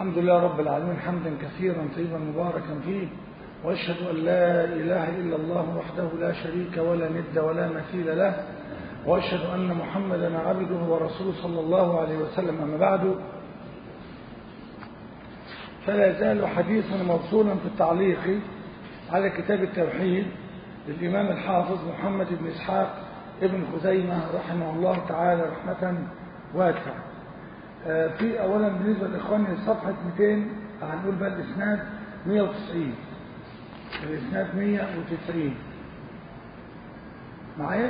الحمد لله رب العالمين حمدا كثيرا طيبا مباركا فيه واشهد ان لا اله الا الله وحده لا شريك ولا ند ولا مثيل له واشهد ان محمدا عبده ورسوله صلى الله عليه وسلم اما بعد فلا يزال حديثنا موصولا في التعليق على كتاب التوحيد للامام الحافظ محمد بن اسحاق ابن خزيمه رحمه الله تعالى رحمه واسعه في اولا بالنسبه لاخواني صفحه 200 هنقول بقى الاسناد 190 الاسناد 190 معايا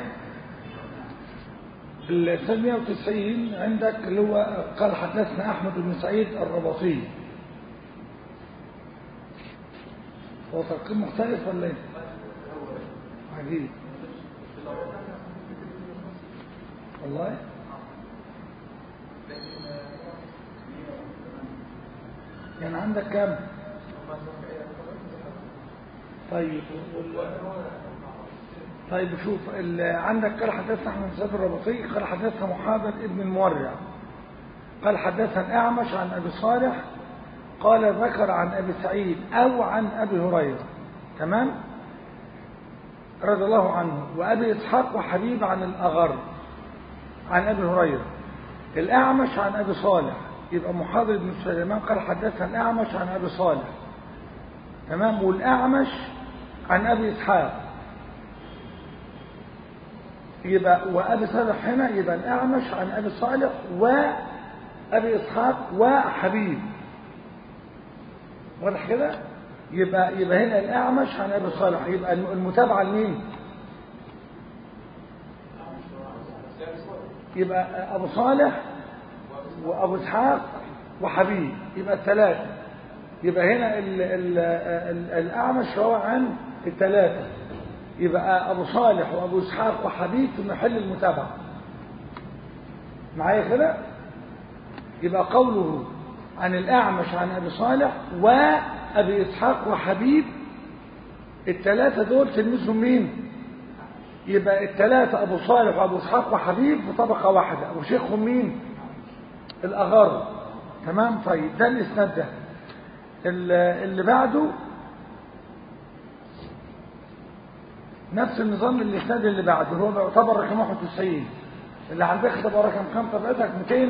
الاسناد 190 عندك اللي هو قال حدثنا احمد بن سعيد الرباطي هو ترقيم مختلف ولا ايه عجيب والله يعني عندك كم طيب طيب شوف عندك قال حدثنا احمد بن سعيد الرباطي قال حدثنا محاضر ابن المورع قال حدثنا اعمش عن ابي صالح قال ذكر عن ابي سعيد او عن ابي هريره تمام رضي الله عنه وابي اسحاق وحبيب عن الاغر عن ابي هريره الاعمش عن ابي صالح يبقى محاضر بن سليمان قال حدثنا الأعمش عن أبي صالح تمام والأعمش عن أبي إسحاق يبقى وأبي صالح هنا يبقى الأعمش عن أبي صالح وأبي إسحاق وحبيب واضح كده يبقى يبقى هنا الأعمش عن أبي صالح يبقى المتابعة لمين يبقى أبو صالح وابو اسحاق وحبيب يبقى الثلاثه يبقى هنا ال ال ال الاعمش روى عن الثلاثه يبقى ابو صالح وابو اسحاق وحبيب في محل المتابعه معايا كده يبقى قوله عن الاعمش عن ابي صالح وابي اسحاق وحبيب الثلاثه دول تلمسهم مين يبقى الثلاثه ابو صالح وابو اسحاق وحبيب في طبقه واحده وشيخهم مين الأغر تمام طيب ده الإسناد ده اللي بعده نفس النظام الإسناد اللي بعده هو يعتبر رقم 91 اللي عندك تبقى رقم كام طبيعتك 200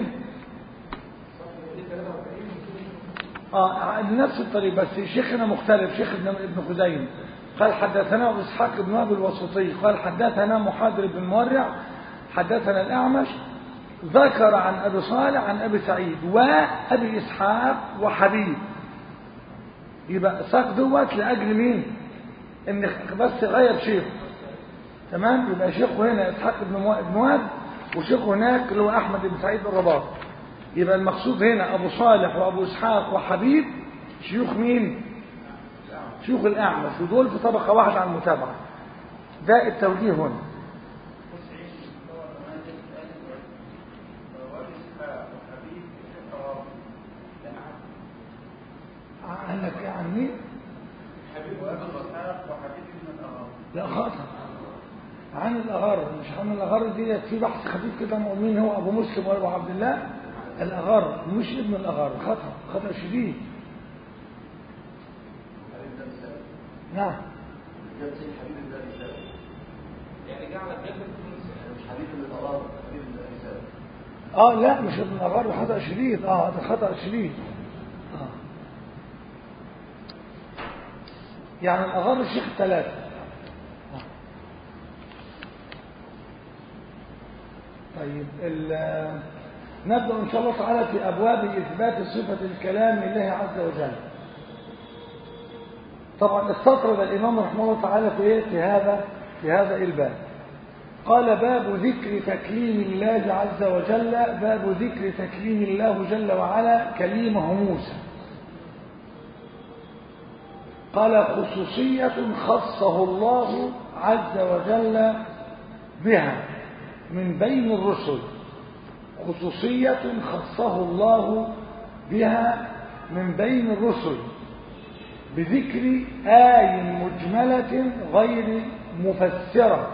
اه نفس الطريق بس شيخنا مختلف شيخ ابن ابن خزيمه قال حدثنا ابو اسحاق بن ابي الوسطي قال حدثنا محاضر بن مورع حدثنا الاعمش ذكر عن أبي صالح عن أبي سعيد وأبي إسحاق وحبيب يبقى ساق دوت لأجل مين إن بس غير شيخ تمام يبقى شيخه هنا إسحاق بن واد وشيخه هناك اللي هو أحمد بن سعيد الرباط يبقى المقصود هنا أبو صالح وأبو إسحاق وحبيب شيوخ مين شيوخ الأعمش ودول في طبقة واحدة عن المتابعة ده التوجيه هنا عنك عن مين؟ حبيب ابي اسحاق وحبيب بن الاغر لا خطأ عن الأغر مش عن الأغر دي في بحث خفيف كده مين هو أبو مسلم وأبو عبد الله الأغر مش ابن الأغر خطأ خطأ شديد نعم حبيب بن ابي سعد يعني جعل الجبل مش حبيب بن الاغر حبيب بن ابي سعد اه لا مش ابن الأغر خطأ شديد اه هذا خطأ شديد آه. يعني الأغر الشيخ الثلاثة طيب نبدأ إن شاء الله تعالى في أبواب إثبات صفة الكلام لله عز وجل طبعا استطرد الإمام رحمه الله تعالى في إيه؟ في هذا في هذا الباب قال باب ذكر تكليم الله عز وجل باب ذكر تكليم الله جل وعلا كليمه موسى قال خصوصية خصه الله عز وجل بها من بين الرسل خصوصية خصه الله بها من بين الرسل بذكر آي مجملة غير مفسرة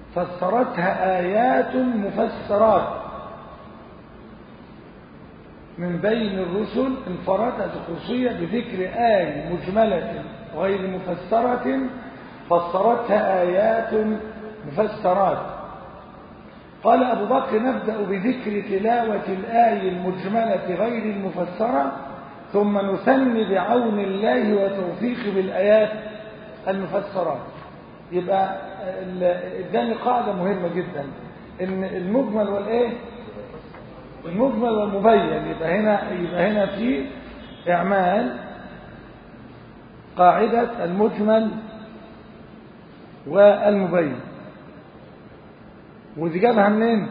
فسرتها آيات مفسرات من بين الرسل انفردت الخصوصية بذكر آية مجملة غير مفسرة فسرتها آيات مفسرات قال أبو بكر نبدأ بذكر تلاوة الآية المجملة غير المفسرة ثم نثني بعون الله وتوفيقه بالآيات المفسرات يبقى اداني قاعدة مهمة جدا ان المجمل والايه المجمل والمبين يبقى هنا يبقى هنا في اعمال قاعدة المجمل والمبين ودي جابها منين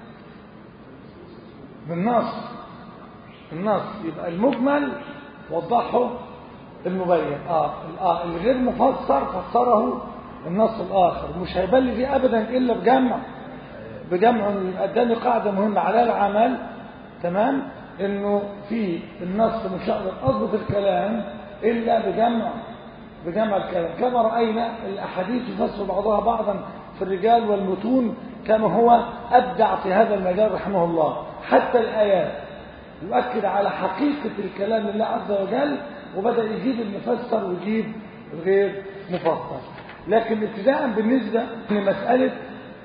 بالنص النص يبقى المجمل وضحه المبين اه اه الغير مفسر فسره النص الاخر مش هيبان لي فيه ابدا الا بجمع بجمع اداني قاعده مهمه على العمل تمام انه في النص مش هقدر اضبط الكلام الا بجمع بجمع الكلام كما راينا الاحاديث تفسر بعضها بعضا في الرجال والمتون كما هو ابدع في هذا المجال رحمه الله حتى الايات يؤكد على حقيقه الكلام لله عز وجل وبدا يجيب المفسر ويجيب الغير مفسر لكن ابتداء بالنسبه لمساله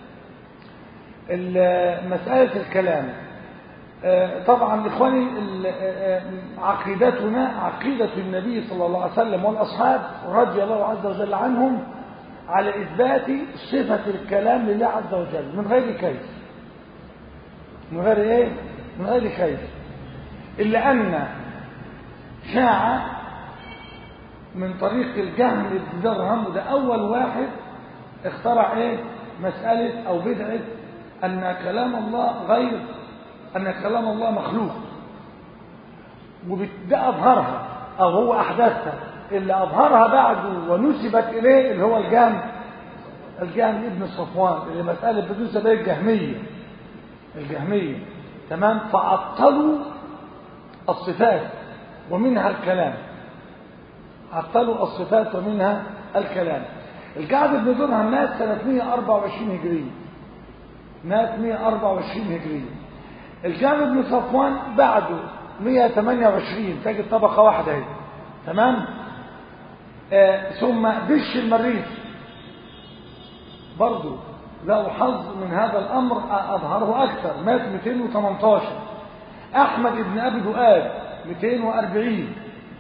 مساله الكلام طبعا اخواني عقيدتنا عقيده النبي صلى الله عليه وسلم والاصحاب رضي الله عز وجل عنهم على اثبات صفه الكلام لله عز وجل من غير كيف من غير ايه من غير كيف الا ان شاع من طريق الجهم بن درهم وده اول واحد اخترع ايه مساله او بدعه ان كلام الله غير أن كلام الله مخلوق وده أظهرها أو هو أحدثها اللي أظهرها بعده ونسبت إليه اللي هو الجهم الجهم ابن صفوان اللي مسألة بتنسب إليه الجهمية الجهمية تمام فعطلوا الصفات ومنها الكلام عطلوا الصفات ومنها الكلام الجعد بن درهم مات سنة 124 هجرية مات 124 هجرية الجامع بن صفوان بعده 128 تجد طبقة واحدة اهي تمام آه ثم بش المريخ برضه له حظ من هذا الأمر أظهره أكثر مات 218 أحمد بن أبي دؤاد 240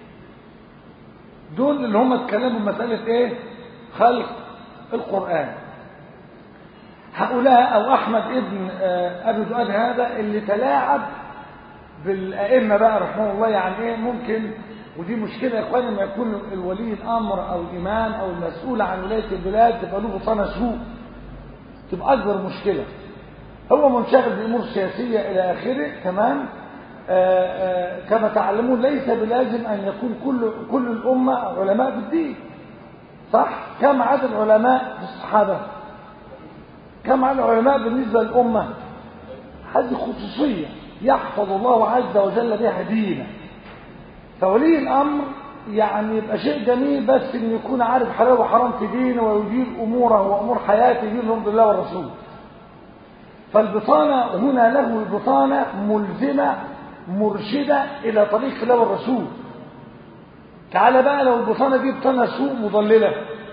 دول اللي هم اتكلموا مسألة إيه خلق القرآن هؤلاء أو أحمد ابن أبي دؤاد هذا اللي تلاعب بالأئمة بقى رحمه الله يعني إيه ممكن ودي مشكلة يا إخواني لما يكون الولي الأمر أو الإمام أو المسؤول عن ولاية البلاد تبقى له بطانة سوء تبقى أكبر مشكلة هو منشغل بأمور سياسية إلى آخره تمام آآ آآ كما تعلمون ليس بلازم أن يكون كل كل الأمة علماء بالدين صح كم عدد العلماء في الصحابة كم عدد العلماء بالنسبة للأمة هذه خصوصية يحفظ الله عز وجل بها دينه فولي الأمر يعني يبقى شيء جميل بس إن يكون عارف حلال وحرام في دينه ويدير أموره وأمور حياته دين الحمد لله والرسول فالبطانة هنا له بطانة ملزمة مرشدة إلى طريق الله والرسول تعال بقى لو البطانة دي بطانة سوء مضللة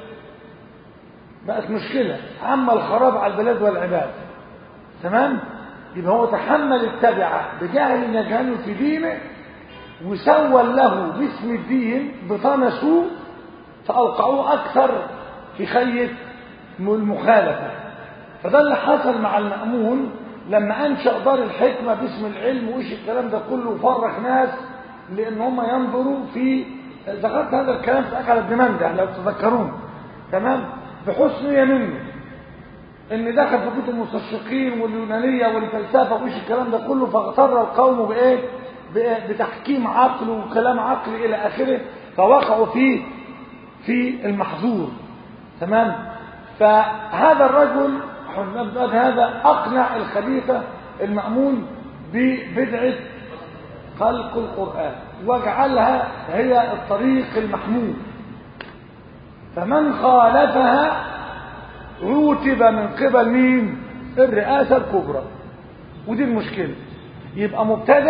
بقت مشكلة عم الخراب على البلاد والعباد تمام يبقى هو تحمل التبعة بجهل يجهله في دينه وسول له باسم الدين بطانة سوء فأوقعوه أكثر في خية المخالفة فده اللي حصل مع المأمون لما أنشأ دار الحكمة باسم العلم وإيش الكلام ده كله وفرق ناس لأن هم ينظروا في ذكرت هذا الكلام في أكل ابن مندع لو تذكرون تمام بحسن نية منه ان دخل في كتب المستشرقين واليونانية والفلسفة وإيش الكلام ده كله فاغتر القوم بإيه بتحكيم عقل وكلام عقل إلى آخره فوقعوا فيه في المحظور تمام فهذا الرجل هذا أقنع الخليفة المأمون ببدعة خلق القرآن واجعلها هي الطريق المحمود فمن خالفها عوتب من قبل مين الرئاسة الكبرى ودي المشكلة يبقى مبتدع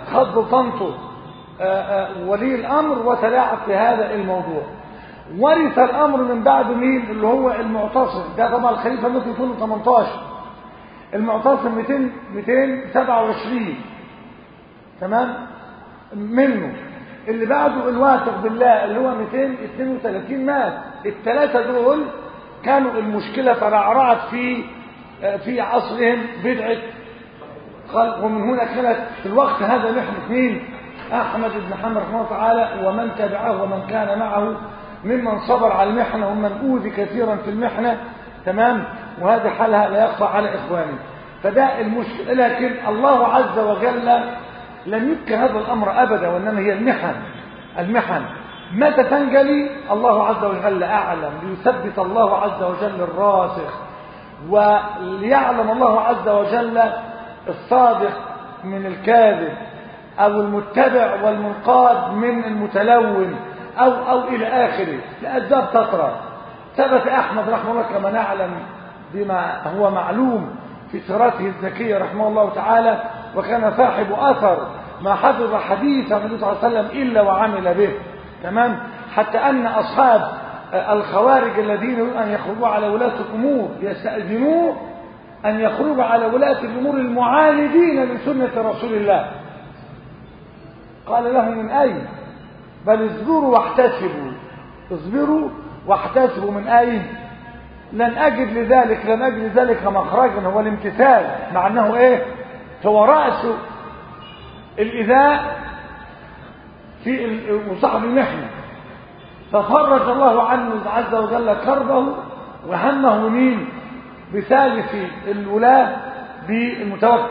خض طنطه ولي الأمر وتلاعب في هذا الموضوع ورث الأمر من بعد مين اللي هو المعتصم ده طبعا الخليفة ممكن يكون 18 المعتصم 200 227 تمام منه اللي بعده الواثق بالله اللي هو 232 مات الثلاثة دول كانوا المشكلة ترعرعت في في عصرهم بدعة خلق ومن هنا كانت في الوقت هذا محنة مين أحمد بن حنبل رحمه الله تعالى ومن تبعه ومن كان معه ممن صبر على المحنة ومن أوذي كثيرا في المحنة تمام وهذه حالها لا يخفى على إخواني فده المشكلة لكن الله عز وجل لم يبكى هذا الأمر أبدا وإنما هي المحن المحن متى تنجلي الله عز وجل أعلم ليثبت الله عز وجل الراسخ وليعلم الله عز وجل الصادق من الكاذب أو المتبع والمنقاد من المتلون أو, أو إلى آخره لأسباب تطرى ثبت أحمد رحمه الله كما نعلم بما هو معلوم في سيرته الزكية رحمه الله تعالى وكان صاحب أثر ما حفظ حديث النبي صلى الله عليه وسلم إلا وعمل به تمام حتى أن أصحاب الخوارج الذين يريدون أن يخرجوا على ولاة الأمور يستأذنوه أن يخرجوا على ولاة الأمور المعاندين لسنة رسول الله قال لهم من أين بل اصبروا واحتسبوا اصبروا واحتسبوا من أين لن أجد لذلك لن أجد لذلك مخرجا هو الامتثال مع أنه إيه هو رأس الإذاء في وصاحب المحنة ففرج الله عنه عز وجل كربه وهمه مين بثالث الولاة بالمتوكل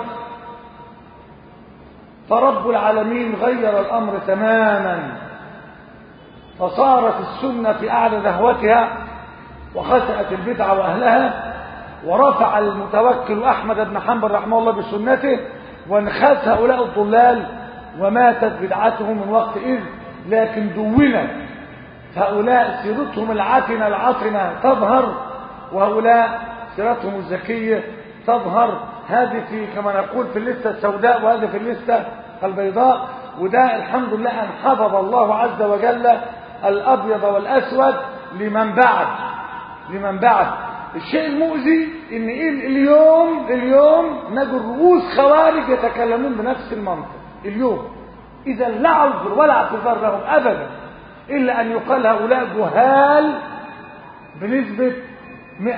فرب العالمين غير الأمر تماما فصارت السنة في أعلى ذهوتها وخسأت البدعة وأهلها ورفع المتوكل أحمد بن حنبل رحمه الله بسنته وانخس هؤلاء الضلال وماتت بدعتهم من وقت إذ لكن دونت هؤلاء سيرتهم العتنة العطنة تظهر وهؤلاء سيرتهم الزكية تظهر هذه في كما نقول في اللستة السوداء وهذه في اللستة البيضاء وده الحمد لله أن حفظ الله عز وجل الأبيض والأسود لمن بعد لمن بعد الشيء المؤذي ان إيه اليوم اليوم نجد رؤوس خوارج يتكلمون بنفس المنطق اليوم اذا لا عذر ولا اعتذار لهم ابدا الا ان يقال هؤلاء جهال بنسبه 100%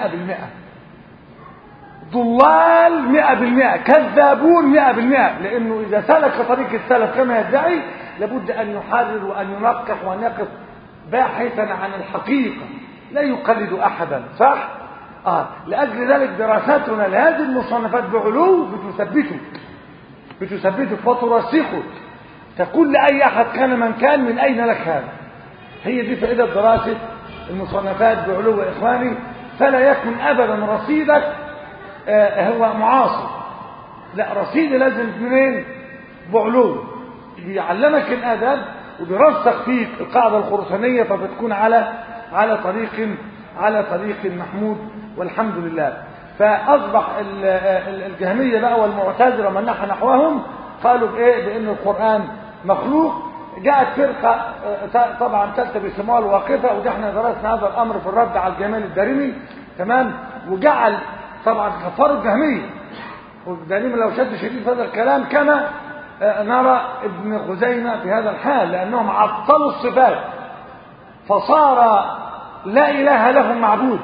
ضلال 100% كذابون 100% لانه اذا سلك طريق السلف كما يدعي لابد ان يحرر وان ينقح وان يقف باحثا عن الحقيقه لا يقلد احدا صح اه لاجل ذلك دراستنا لهذه المصنفات بعلو بتثبته بتثبته وترسخه تقول لاي احد كان من كان من اين لك هذا هي دي فائده دراسه المصنفات بعلو اخواني فلا يكن ابدا رصيدك آه هو معاصر لا رصيدي لازم منين بعلو بيعلمك الادب وبيرسخ فيك القاعده الخرسانيه فبتكون على على طريق على طريق محمود والحمد لله فأصبح الجهمية بقى والمعتزلة من نحى نحوهم قالوا بإيه بأن القرآن مخلوق جاءت فرقة طبعا ثالثة بيسموها الواقفة ودي احنا درسنا هذا الأمر في الرد على الجمال الدارمي تمام وجعل طبعا كفروا الجهمية والدارمي لو شد شديد في هذا الكلام كما نرى ابن خزيمة في هذا الحال لأنهم عطلوا الصفات فصار لا إله لهم معبود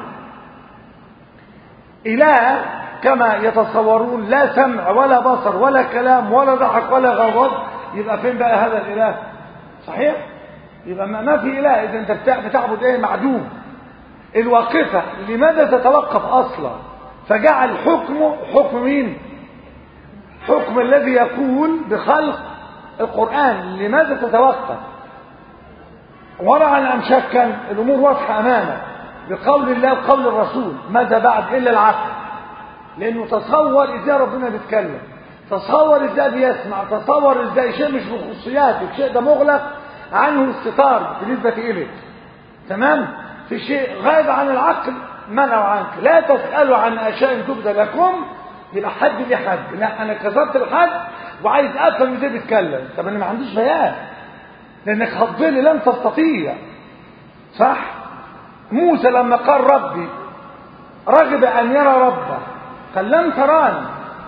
إله كما يتصورون لا سمع ولا بصر ولا كلام ولا ضحك ولا غضب يبقى فين بقى هذا الإله صحيح يبقى ما في إله إذا أنت بتعبد إيه معدوم الواقفة لماذا تتوقف أصلا فجعل حكمه حكم مين حكم الذي يقول بخلق القرآن لماذا تتوقف ورعا أم شكا الأمور واضحة أمامك بقول الله وقول الرسول ماذا بعد إلا العقل لأنه تصور إزاي ربنا بيتكلم تصور إزاي بيسمع تصور إزاي شيء مش بخصوصياتك شيء ده مغلق عنه الستار بالنسبة إليك تمام في شيء غائب عن العقل منعوا عنك لا تسألوا عن أشياء تبدى لكم يبقى حد ليه حد لا أنا كسرت الحد وعايز افهم ازاي بيتكلم طب انا ما عنديش بيان لانك خضني لن تستطيع صح موسى لما قال ربي رغب ان يرى ربه قال لن تراني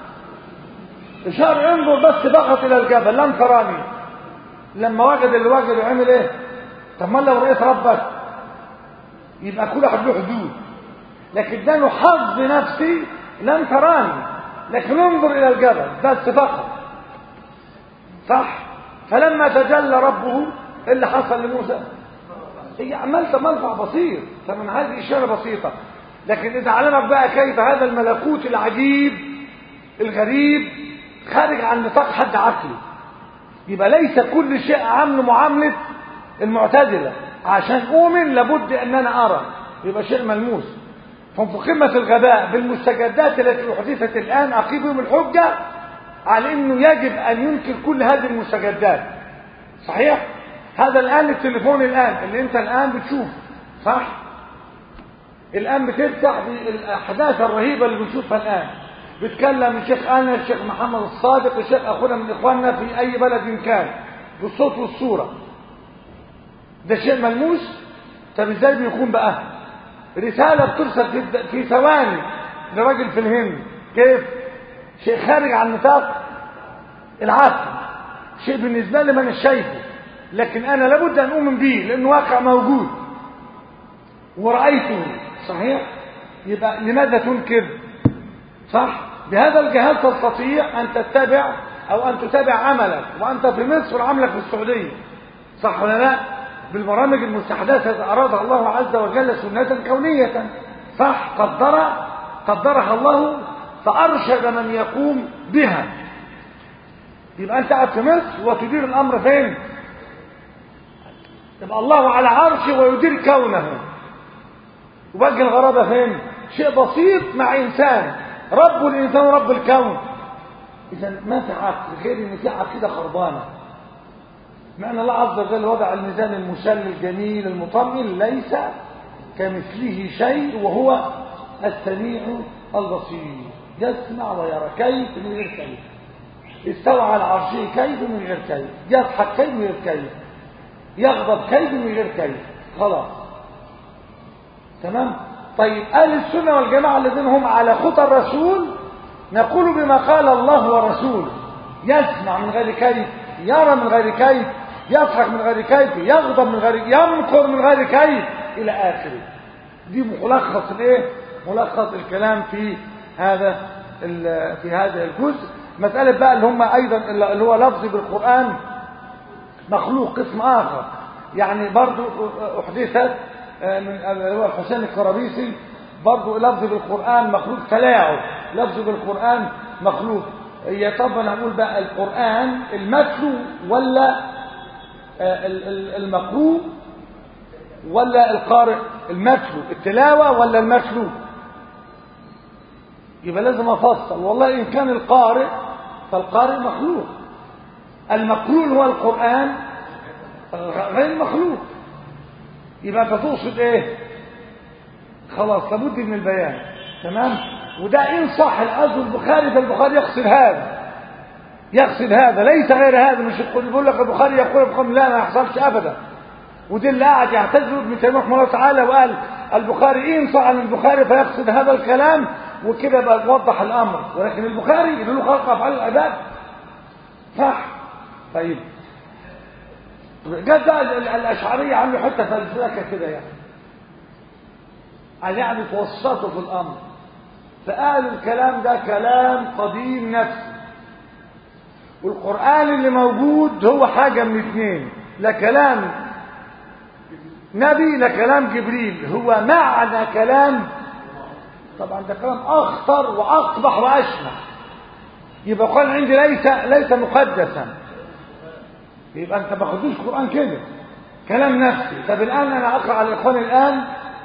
اشار انظر بس فقط الى الجبل لن تراني لما وجد اللي وجد عمل ايه طب ما لو رأيت ربك يبقى كل واحد له حدود لكن ده له حظ نفسي لن تراني لكن انظر الى الجبل بس فقط صح فلما تجلى ربه إيه اللي حصل لموسى هي عملت منفع بسيط فمن هذه اشاره بسيطه لكن اذا علمك بقى كيف هذا الملكوت العجيب الغريب خارج عن نطاق حد عقلي يبقى ليس كل شيء عامله معامله المعتزله عشان اؤمن لابد ان انا ارى يبقى شيء ملموس فهم في قمه الغباء بالمستجدات التي احدثت الان اقيمهم الحجه على انه يجب ان ينكر كل هذه المستجدات صحيح هذا الان التليفون الان اللي انت الان بتشوف صح الان بتفتح بالاحداث الرهيبه اللي بنشوفها الان بيتكلم الشيخ انا الشيخ محمد الصادق الشيخ اخونا من اخواننا في اي بلد كان بالصوت والصوره ده شيء ملموس طب ازاي بيكون بقى رساله بترسل في في ثواني لراجل في الهند كيف شيء خارج عن نطاق العقل شيء بالنسبه لي ما انا شايفه لكن انا لابد ان اؤمن به لانه واقع موجود ورأيته صحيح يبقى لماذا تنكر صح بهذا الجهاز تستطيع ان تتبع او ان تتابع عملك وانت في مصر وعملك في السعوديه صح ولا لا بالبرامج المستحدثه ارادها الله عز وجل سنه كونيه صح قدر قدرها الله فارشد من يقوم بها يبقى انت قاعد في مصر وتدير الامر فين يبقى الله على عرشه ويدير كونه وبقى الغرابه فين شيء بسيط مع انسان رب الانسان رب الكون اذا ما في عقل غير ان في عقيده خربانه معنى الله عز وجل وضع الميزان المسل الجميل المطمئن ليس كمثله شيء وهو السميع البصير يسمع ويرى كيف من غير كيف استوى على عرشه كيف من غير كيف يضحك كيف من غير كيف يغضب كيف من غير كيف خلاص تمام طيب اهل السنه والجماعه الذين هم على خطى الرسول نقول بما قال الله ورسوله يسمع من غير كيف يرى من غير كيف يضحك من غير كيف يغضب من غير يمكر من غير كيف الى اخره دي ملخص الايه ملخص الكلام في هذا في هذا الجزء مساله بقى اللي هم ايضا اللي هو لفظ بالقران مخلوق قسم اخر يعني برضو احدثت من اللي هو الحسين الكرابيسي برضو لفظ بالقران مخلوق تلاعب لفظ بالقران مخلوق هي طبعا هنقول بقى القران المتلو ولا المقروء ولا القارئ المتلو التلاوه ولا المتلو يبقى لازم افصل والله ان كان القارئ فالقارئ مخلوق المقروء هو القران غير مخلوق يبقى انت تقصد ايه خلاص لابد من البيان تمام وده ان صح القصد البخاري فالبخاري يقصد هذا يقصد هذا ليس غير هذا مش يقول لك البخاري يقول البخاري لا ما يحصلش ابدا ودي اللي قاعد يعتذر ابن تيميه رحمه الله تعالى وقال البخاري ان صح عن البخاري فيقصد هذا الكلام وكده بقى وضح الامر ولكن البخاري له خلق افعال العباد صح طيب جت الاشعريه عنده حته فلسفه كده يعني قال يعني توسطوا في الامر فقالوا الكلام ده كلام قديم نفسي والقرآن اللي موجود هو حاجة من اثنين لا كلام نبي لا كلام جبريل هو معنى كلام طبعا ده كلام أخطر وأقبح وأشنع يبقى قال عندي ليس ليس مقدسا يبقى أنت ما خدوش قرآن كده كلام نفسي طب الآن أنا أقرأ على الإخوان الآن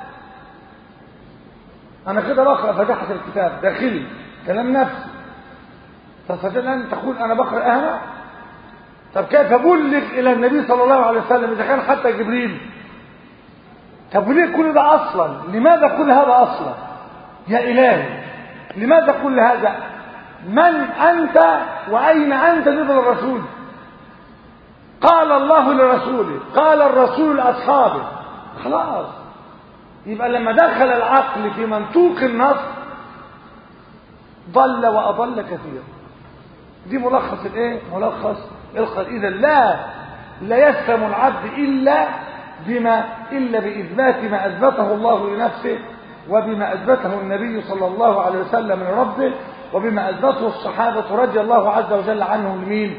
أنا كده بقرأ فتحت الكتاب داخلي كلام نفسي تستطيع أن تقول أنا بقرأ أهنا طب كيف أبلغ إلى النبي صلى الله عليه وسلم إذا كان حتى جبريل طب وليه كل ده أصلا لماذا كل هذا أصلا يا إلهي لماذا كل هذا من أنت وأين أنت بالنسبة للرسول قال الله لرسوله قال الرسول لأصحابه خلاص يبقى لما دخل العقل في منطوق النص ضل وأضل كثيرا دي ملخص الايه ملخص القول اذا لا لا يسلم العبد الا بما الا باثبات ما اثبته الله لنفسه وبما اثبته النبي صلى الله عليه وسلم من ربه وبما اثبته الصحابه رضي الله عز وجل عنهم لمين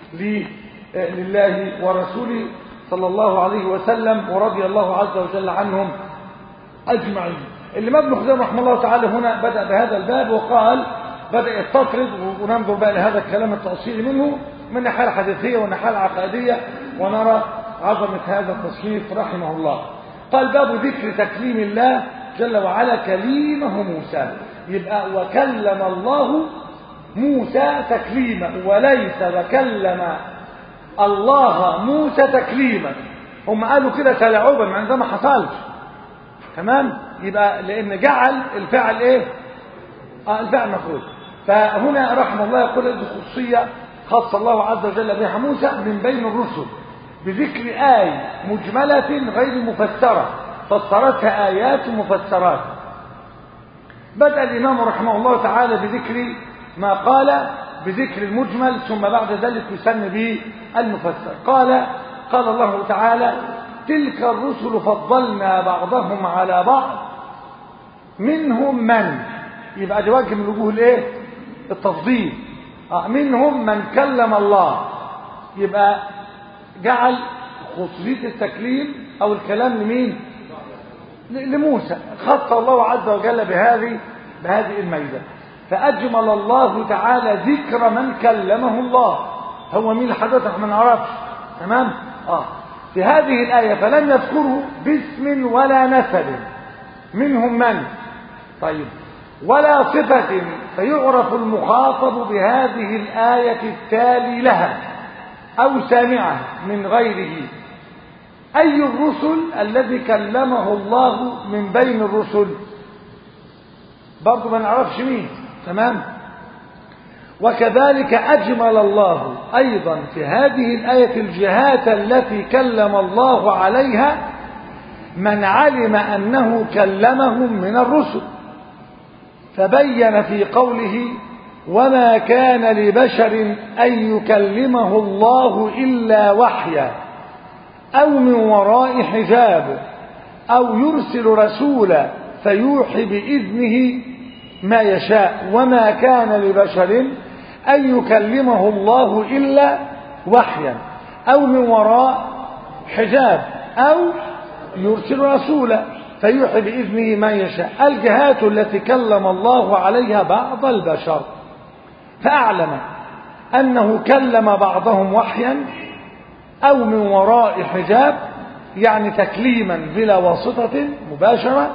لله ورسوله صلى الله عليه وسلم ورضي الله عز وجل عنهم اجمعين الامام ابن خزيمه رحمه الله تعالى هنا بدا بهذا الباب وقال بدأ يستطرد وننظر بقى لهذا الكلام التأصيلي منه من الناحية الحديثية والناحية العقائدية ونرى عظمة هذا التصنيف رحمه الله قال باب ذكر تكليم الله جل وعلا كليمه موسى يبقى وكلم الله موسى تكليما وليس وكلم الله موسى تكليما هم قالوا كده تلاعبا مع ده ما حصلش تمام يبقى لان جعل الفعل ايه آه الفعل مفروض فهنا رحمه الله يقول هذه خصوصية خاص الله عز وجل بها موسى من بين الرسل بذكر آية مجملة غير مفسرة فسرتها آيات مفسرات بدأ الإمام رحمه الله تعالى بذكر ما قال بذكر المجمل ثم بعد ذلك يسمى به المفسر قال قال الله تعالى تلك الرسل فضلنا بعضهم على بعض منهم من يبقى دي وجه من وجوه الايه التفضيل آه منهم من كلم الله يبقى جعل خصوصيه التكليم او الكلام لمين لموسى خص الله عز وجل بهذه بهذه الميزه فاجمل الله تعالى ذكر من كلمه الله هو مين اللي حدث ما نعرفش تمام اه في هذه الايه فلم يذكره باسم ولا نسب منهم من طيب ولا صفة فيعرف المخاطب بهذه الآية التالي لها أو سامعة من غيره أي الرسل الذي كلمه الله من بين الرسل برضو ما نعرفش مين تمام وكذلك أجمل الله أيضا في هذه الآية الجهات التي كلم الله عليها من علم أنه كلمهم من الرسل فبين في قوله وما كان لبشر أن يكلمه الله إلا وحيا أو من وراء حجاب أو يرسل رسولا فيوحي بإذنه ما يشاء وما كان لبشر أن يكلمه الله إلا وحيا أو من وراء حجاب أو يرسل رسولا فيوحي بإذنه ما يشاء الجهات التي كلم الله عليها بعض البشر فأعلم أنه كلم بعضهم وحيا أو من وراء حجاب يعني تكليما بلا واسطة مباشرة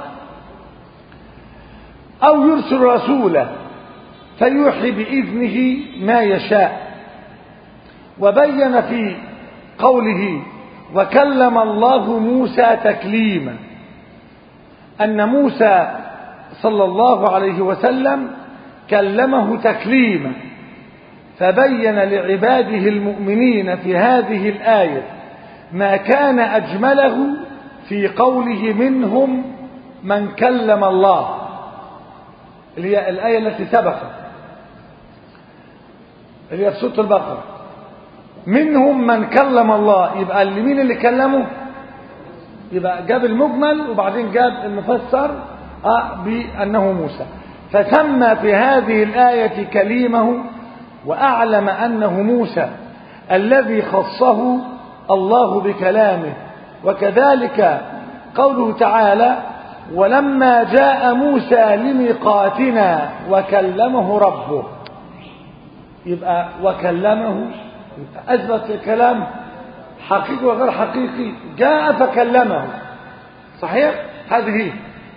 أو يرسل رسولا فيوحي بإذنه ما يشاء وبين في قوله وكلم الله موسى تكليما أن موسى صلى الله عليه وسلم كلمه تكليما فبين لعباده المؤمنين في هذه الآية ما كان أجمله في قوله منهم من كلم الله اللي هي الآية التي سبقت اللي هي في سورة البقرة منهم من كلم الله يبقى اللي مين اللي كلمه يبقى جاب المجمل وبعدين جاب المفسر آه بأنه موسى فسمى في هذه الآية كليمه وأعلم أنه موسى الذي خصه الله بكلامه وكذلك قوله تعالى ولما جاء موسى لميقاتنا وكلمه ربه يبقى وكلمه أثبت الكلام حقيقي وغير حقيقي جاء فكلمه صحيح هذه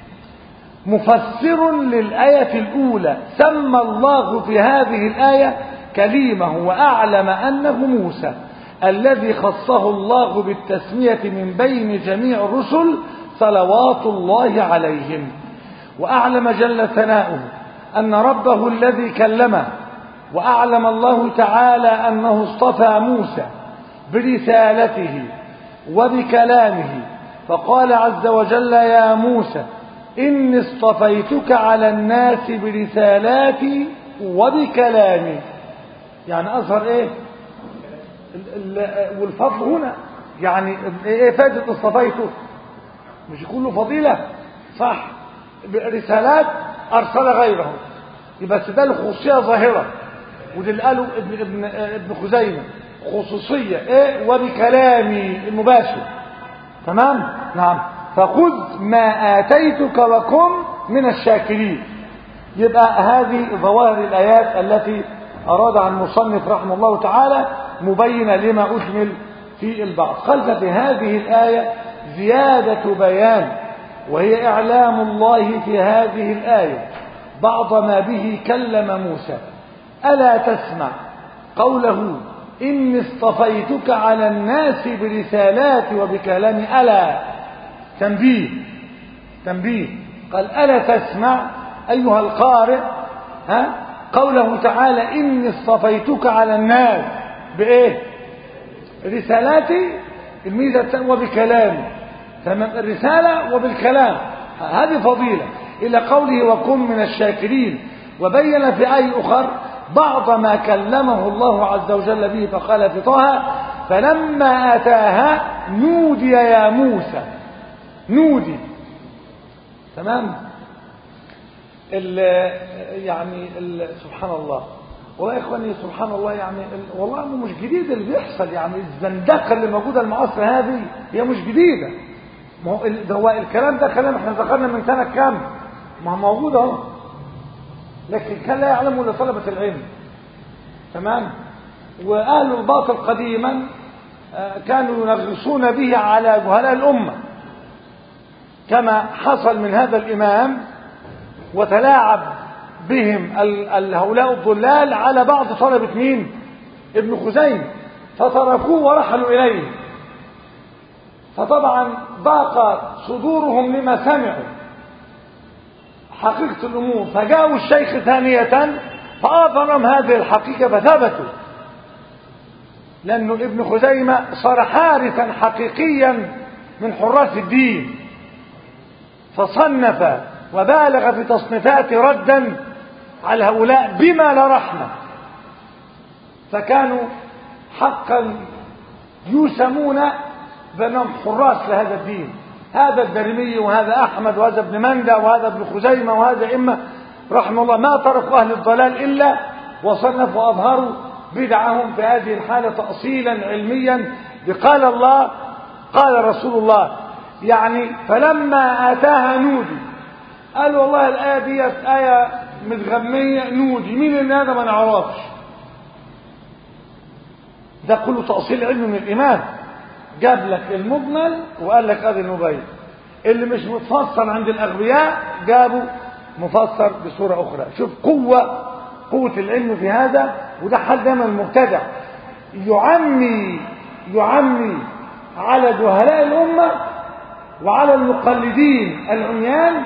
مفسر للآية الأولى سمى الله في هذه الآية كليمه وأعلم أنه موسى الذي خصه الله بالتسمية من بين جميع الرسل صلوات الله عليهم وأعلم جل ثناؤه أن ربه الذي كلمه وأعلم الله تعالى أنه اصطفى موسى برسالته وبكلامه فقال عز وجل يا موسى إني اصطفيتك على الناس برسالاتي وبكلامي يعني أظهر إيه ال- ال- والفضل هنا يعني إيه فائدة اصطفيته مش كله فضيلة صح رسالات أرسل غيره يبقى ده له خصوصية ظاهرة وده اللي قاله ابن, ابن, ابن خزيمة خصوصية ايه وبكلامي المباشر تمام نعم فخذ ما آتيتك وكن من الشاكرين يبقى هذه ظواهر الآيات التي أراد عن المصنف رحمه الله تعالى مبينة لما أجمل في البعض قال في هذه الآية زيادة بيان وهي إعلام الله في هذه الآية بعض ما به كلم موسى ألا تسمع قوله إني اصطفيتك على الناس برسالاتي وبكلامي ألا تنبيه تنبيه قال ألا تسمع أيها القارئ ها قوله تعالى إني اصطفيتك على الناس بإيه رسالاتي الميزة وبكلامي تمام الرسالة وبالكلام هذه فضيلة إلى قوله وكن من الشاكرين وبين في آي أخر بعض ما كلمه الله عز وجل به فقال في طه فلما أتاها نودي يا موسى نودي تمام ال يعني ال سبحان الله والله يا اخواني سبحان الله يعني ال والله مش جديد اللي بيحصل يعني الزندقه اللي موجوده المعاصره هذه هي مش جديده ما هو ال- ده هو الكلام ده كلام احنا ذكرنا من سنه كام ما هو موجود اهو لكن كان لا يعلمه الا طلبه العلم تمام واهل الباطل قديما آه، كانوا ينغصون به على جهلاء الامه كما حصل من هذا الامام وتلاعب بهم ال- ال- هؤلاء الضلال على بعض طلبة مين ابن خزيمة فتركوه ورحلوا إليه فطبعا ضاق صدورهم لما سمعوا حقيقة الأمور فجاءوا الشيخ ثانية فأظهرهم هذه الحقيقة فثبتوا لأنه ابن خزيمة صار حارسا حقيقيا من حراس الدين فصنف وبالغ في تصنيفات ردا على هؤلاء بما لا رحمة فكانوا حقا يسمون بأنهم حراس لهذا الدين هذا الدرمي وهذا أحمد وهذا ابن مندى وهذا ابن خزيمة وهذا إما رحمه الله ما تركوا أهل الضلال إلا وصنفوا وأظهروا بدعهم في هذه الحالة تأصيلا علميا بقال الله قال رسول الله يعني فلما آتاها نودي قال والله الآية دي آية متغمية نودي مين اللي هذا ما نعرفش ده كله تأصيل علم من الإمام جاب لك المجمل وقال لك ادي المبين اللي مش متفسر عند الأغبياء جابوا مفسر بصورة أخرى شوف قوة قوة العلم في هذا وده حل دايما المبتدع يعمي يعمي على جهلاء الأمة وعلى المقلدين العميان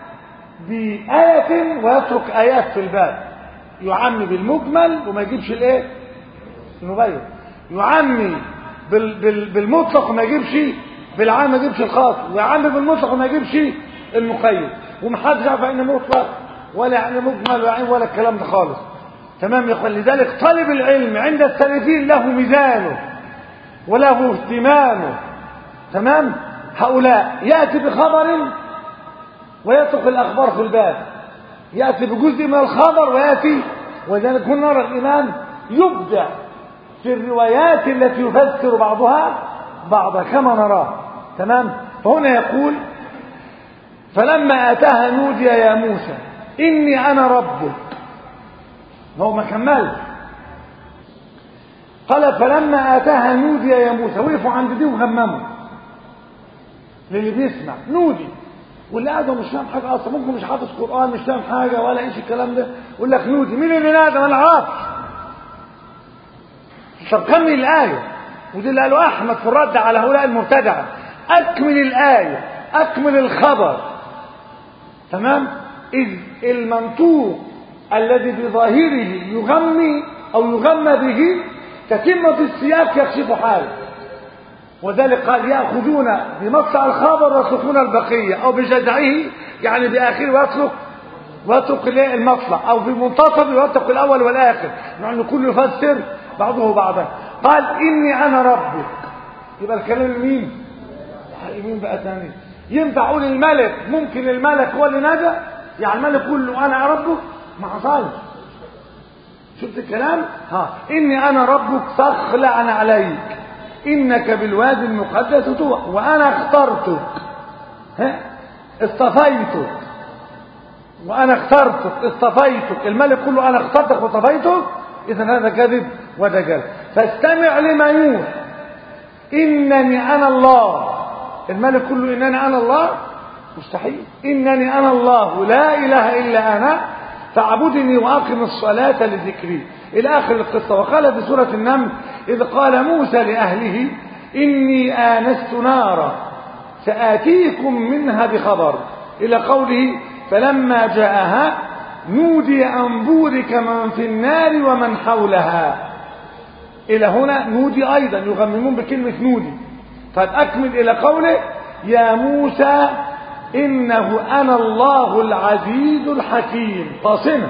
بآية ويترك آيات في الباب يعمي بالمجمل وما يجيبش الايه المبين يعمي بال بال بالمطلق وما يجيبش بالعام ما يجيبش الخاص ويعمي بالمطلق وما يجيبش المقيد ومحدش يعرف ان مطلق ولا يعني مجمل ولا يعني ولا الكلام ده خالص تمام يا اخوان لذلك طالب العلم عند السلفيين له ميزانه وله اهتمامه تمام هؤلاء ياتي بخبر ويترك الاخبار في الباب ياتي بجزء من الخبر وياتي ولذلك كنا نرى الامام يبدع في الروايات التي يفسر بعضها بعضا كما نراه تمام فهنا يقول فلما اتاها نودي يا موسى اني انا ربك هو ما كمل قال فلما اتاها نودي يا موسى وقفوا عند دي وغمموا للي بيسمع نودي واللي قاعد مش فاهم حاجه اصلا ممكن مش حافظ قران مش فاهم حاجه ولا ايش الكلام ده يقول لك نودي مين اللي نادى ما نعرفش طب كمل الايه ودي اللي قاله احمد في الرد على هؤلاء المبتدعه اكمل الايه اكمل الخبر تمام اذ المنطوق الذي بظاهره يغمي أو يغمى به تتمة السياق يكشف حاله وذلك قال يأخذون بمقطع الخبر ويتركون البقية أو بجذعه يعني بآخره ويترك ويترك المطلع أو بمنتصف ويترك الأول والآخر يعني كل يفسر بعضه بعضا قال إني أنا ربك يبقى الكلام لمين؟ مين بقى ثاني؟ ينفع أقول الملك ممكن الملك هو اللي نادى يعني الملك يقول له أنا ربك ما حصلش شفت الكلام؟ ها إني أنا ربك فاخلع عليك إنك بالوادي المقدس طوى وأنا اخترتك ها اصطفيتك وأنا اخترتك اصطفيتك الملك كله أنا اخترتك واصطفيتك إذا هذا كذب وده كذب فاستمع لما يوحى إنني أنا الله الملك كله إنني أنا الله مستحيل إنني أنا الله لا إله إلا أنا فاعبدني وأقم الصلاة لذكري إلى آخر القصة وقال في سورة النمل إذ قال موسى لأهله إني آنست نارا سآتيكم منها بخبر إلى قوله فلما جاءها نودي أن بورك من في النار ومن حولها إلى هنا نودي أيضا يغممون بكلمة نودي طيب أكمل إلى قوله يا موسى إنه أنا الله العزيز الحكيم قاسمة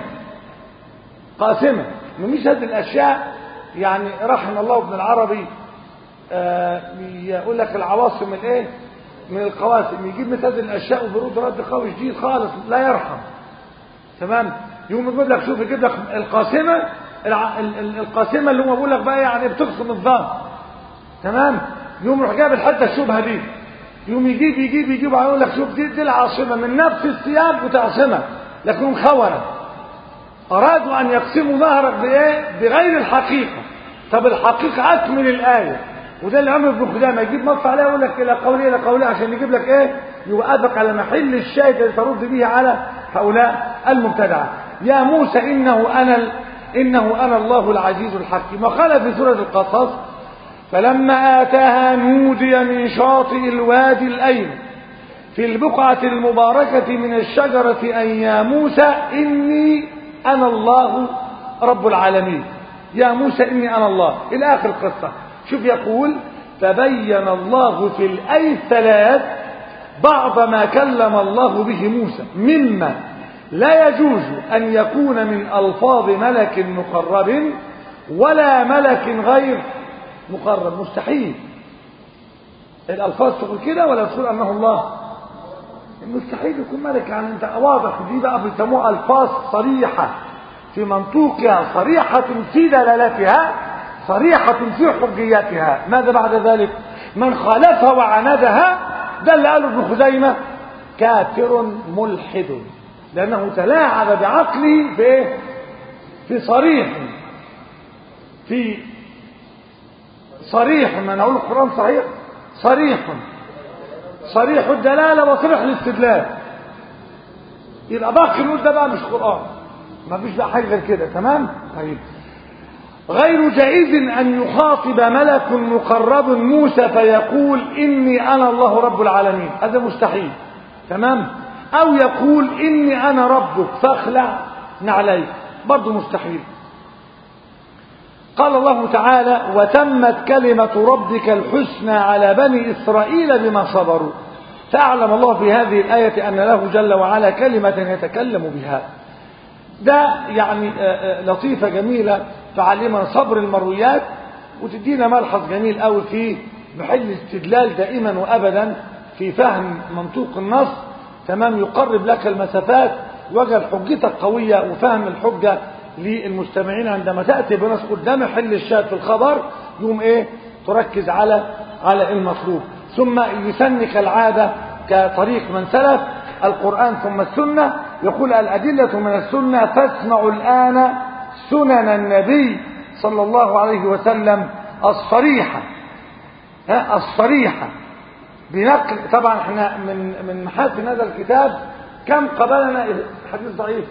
قاسمة مش هذه الأشياء يعني رحم الله ابن العربي آه يقول لك العواصم الايه من القواسم يجيب مثل هذه الاشياء وبيرد رد قوي شديد خالص لا يرحم تمام يقوم يجيب لك شوف يجيب لك القاسمه الع... ال... ال... القاسمه اللي هو بيقول لك بقى يعني بتقسم الظن تمام يقوم يروح جايب الحته الشبهه دي يقوم يجيب يجيب يجيب يقول لك شوف دي, دي العاصمه من نفس السياق بتعصمها لكنهم خونه ارادوا ان يقسموا ظهرك بايه بغير الحقيقه طب الحقيقه اكمل الايه وده اللي عمر بن خدامه يجيب نص عليه يقول لك الى قولي الى قولي عشان يجيب لك ايه يوقفك على محل الشاهد اللي ترد به على هؤلاء المبتدعه يا موسى انه انا ال... انه انا الله العزيز الحكيم وقال في سوره القصص فلما اتاها نودي من شاطئ الوادي الايمن في البقعه المباركه من الشجره ان يا موسى اني انا الله رب العالمين يا موسى اني انا الله الى اخر القصه شوف يقول فبين الله في الآي الثلاث بعض ما كلم الله به موسى مما لا يجوز أن يكون من ألفاظ ملك مقرب ولا ملك غير مقرب مستحيل الألفاظ تقول كده ولا تقول أنه الله مستحيل يكون ملك يعني انت واضح دي بقى بيسموها ألفاظ صريحة في منطوقها صريحة في دلالتها صريحة في حجيتها ماذا بعد ذلك من خالفها وعاندها ده اللي قاله ابن خزيمة كافر ملحد لأنه تلاعب بعقله في إيه؟ في صريح في صريح ما نقول القرآن صحيح صريح صريح الدلالة وصريح الاستدلال يبقى باقي نقول ده بقى مش قرآن ما فيش بقى حاجة غير كده تمام طيب غير جائز أن يخاطب ملك مقرب موسى فيقول إني أنا الله رب العالمين هذا مستحيل تمام أو يقول إني أنا ربك فاخلع نعليك برضه مستحيل قال الله تعالى وتمت كلمة ربك الحسنى على بني إسرائيل بما صبروا فأعلم الله في هذه الآية أن له جل وعلا كلمة يتكلم بها ده يعني لطيفة جميلة تعلمنا صبر المرويات وتدينا ملحظ جميل قوي في محل استدلال دائما وابدا في فهم منطوق النص تمام يقرب لك المسافات وجد حجتك قوية وفهم الحجة للمستمعين عندما تأتي بنص قدام محل الشاهد في الخبر يوم ايه تركز على على المطلوب ثم يسن كالعادة كطريق من سلف القرآن ثم السنة يقول الأدلة من السنة فاسمعوا الآن سنن النبي صلى الله عليه وسلم الصريحة ها الصريحة بنقل طبعا احنا من من محاسن هذا الكتاب كم قبلنا حديث ضعيف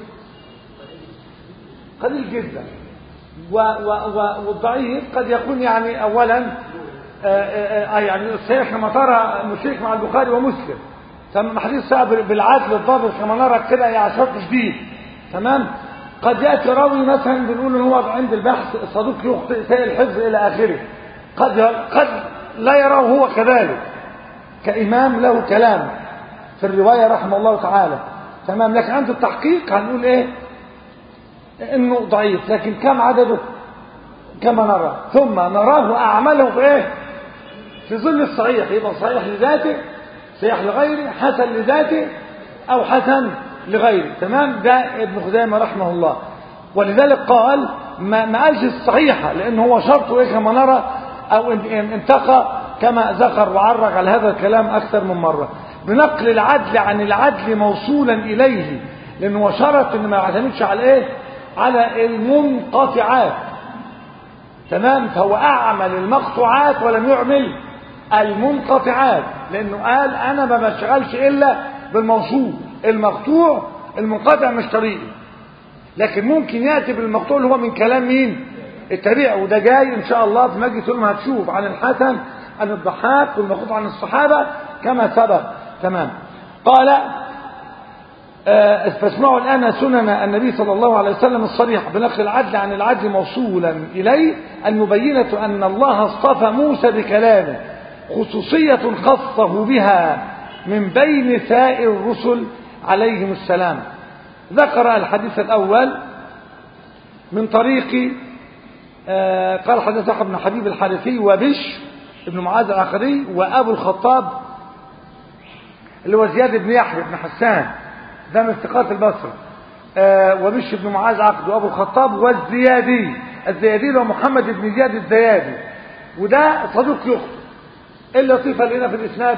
قليل جدا و و و والضعيف قد يكون يعني اولا آآ آآ يعني الصحيح كما ترى مشرك مع البخاري ومسلم تمام حديث صعب بالعدل الضابط كما نرى كده يعني شرط شديد تمام قد يأتي راوي مثلا بنقول ان هو عند البحث صدوق يخطئ سيء الحفظ إلى آخره قد قد لا يراه هو كذلك كإمام له كلام في الرواية رحمه الله تعالى تمام لكن عند التحقيق هنقول ايه انه ضعيف لكن كم عدده كما نرى ثم نراه أعمله في ايه في ظل الصحيح يبقى صحيح لذاته صحيح لغيره حسن لذاته أو حسن لغيره تمام ده ابن خزيمة رحمه الله ولذلك قال ما, ما قالش الصحيحة لأن هو شرطه إيه كما نرى أو انتقى كما ذكر وعرج على هذا الكلام أكثر من مرة بنقل العدل عن العدل موصولا إليه لأنه هو شرط إن ما يعتمدش على إيه على المنقطعات تمام فهو أعمل المقطوعات ولم يعمل المنقطعات لأنه قال أنا ما بشتغلش إلا بالموصول المقطوع المنقطع مش طريقي لكن ممكن يأتي بالمقطوع اللي هو من كلام مين التابع وده جاي إن شاء الله في مجلس ما هتشوف عن الحسن عن الضحاك والمقطوع عن الصحابة كما سبق تمام قال فاسمعوا الآن سنن النبي صلى الله عليه وسلم الصريح بنقل العدل عن العدل موصولا إليه المبينة أن الله اصطفى موسى بكلامه خصوصية خصه بها من بين سائر الرسل عليهم السلام ذكر الحديث الأول من طريق آه قال حدث ابن حبيب الحارثي وبش ابن معاذ العقدي وأبو الخطاب اللي هو زياد بن يحيى بن حسان ده من ثقات البصرة آه وبش بن معاذ عقد وأبو الخطاب والزيادي الزيادي هو محمد بن زياد الزيادي وده صدوق يخطئ ايه اللطيفة اللي هنا في الإسناد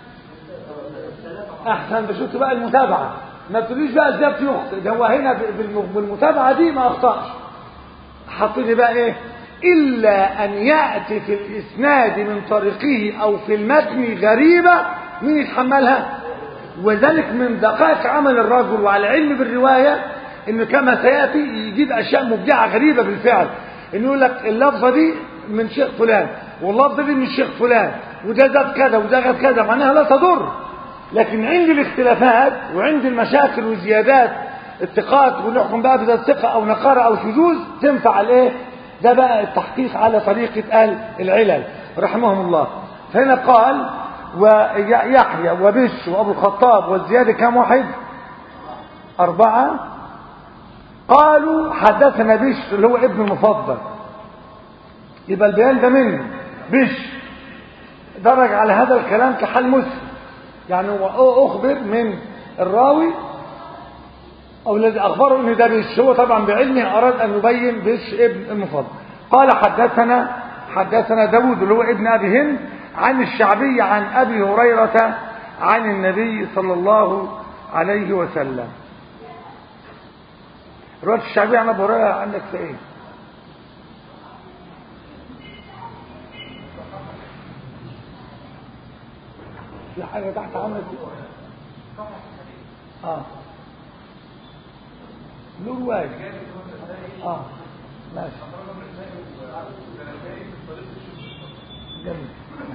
أحسن بشوف بقى المتابعة ما تقوليش بقى الزبط يخطئ ده هو هنا بالمتابعة دي ما أخطأش حطيني بقى إيه إلا أن يأتي في الإسناد من طريقه أو في المتن غريبة مين يتحملها وذلك من دقائق عمل الرجل وعلى علم بالرواية إنه كما سيأتي يجيب أشياء مبدعة غريبة بالفعل إنه يقول لك اللفظة دي من شيخ فلان واللفظة دي من شيخ فلان وده زاد كذا وده غاد كذا معناها لا تضر لكن عند الاختلافات وعند المشاكل والزيادات الثقات ونحكم بقى بذات ثقة أو نقارة أو شذوذ تنفع الايه ده بقى التحقيق على طريقة أهل العلل رحمهم الله فهنا قال ويحيى وبش وأبو الخطاب والزيادة كم واحد أربعة قالوا حدثنا بش اللي هو ابن المفضل يبقى البيان ده منه بش درج على هذا الكلام كحال مسلم يعني هو أخبر من الراوي أو الذي أخبره أن ده بش هو طبعا بعلمه أراد أن يبين بش ابن المفضل قال حدثنا حدثنا داود اللي هو ابن أبي هند عن الشعبي عن أبي هريرة عن النبي صلى الله عليه وسلم رواية الشعبي عن أبي هريرة عندك في إيه؟ في حاجة تحت عملت اه له رواية اه ماشي جميل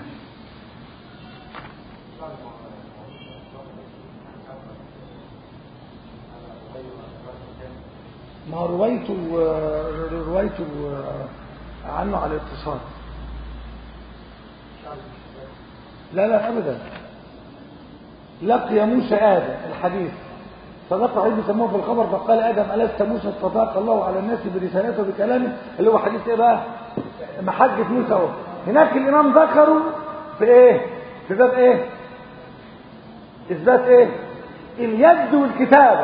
ما هو روايته روايته عنه على الاتصال لا لا ابدا لقي موسى ادم الحديث صدق علم سموه في الخبر فقال ادم الست موسى اصطفاك الله على الناس برسالته وبكلامه اللي هو حديث ايه بقى محجة موسى اهو هناك الامام ذكره في ايه في باب ايه اثبات ايه اليد والكتابه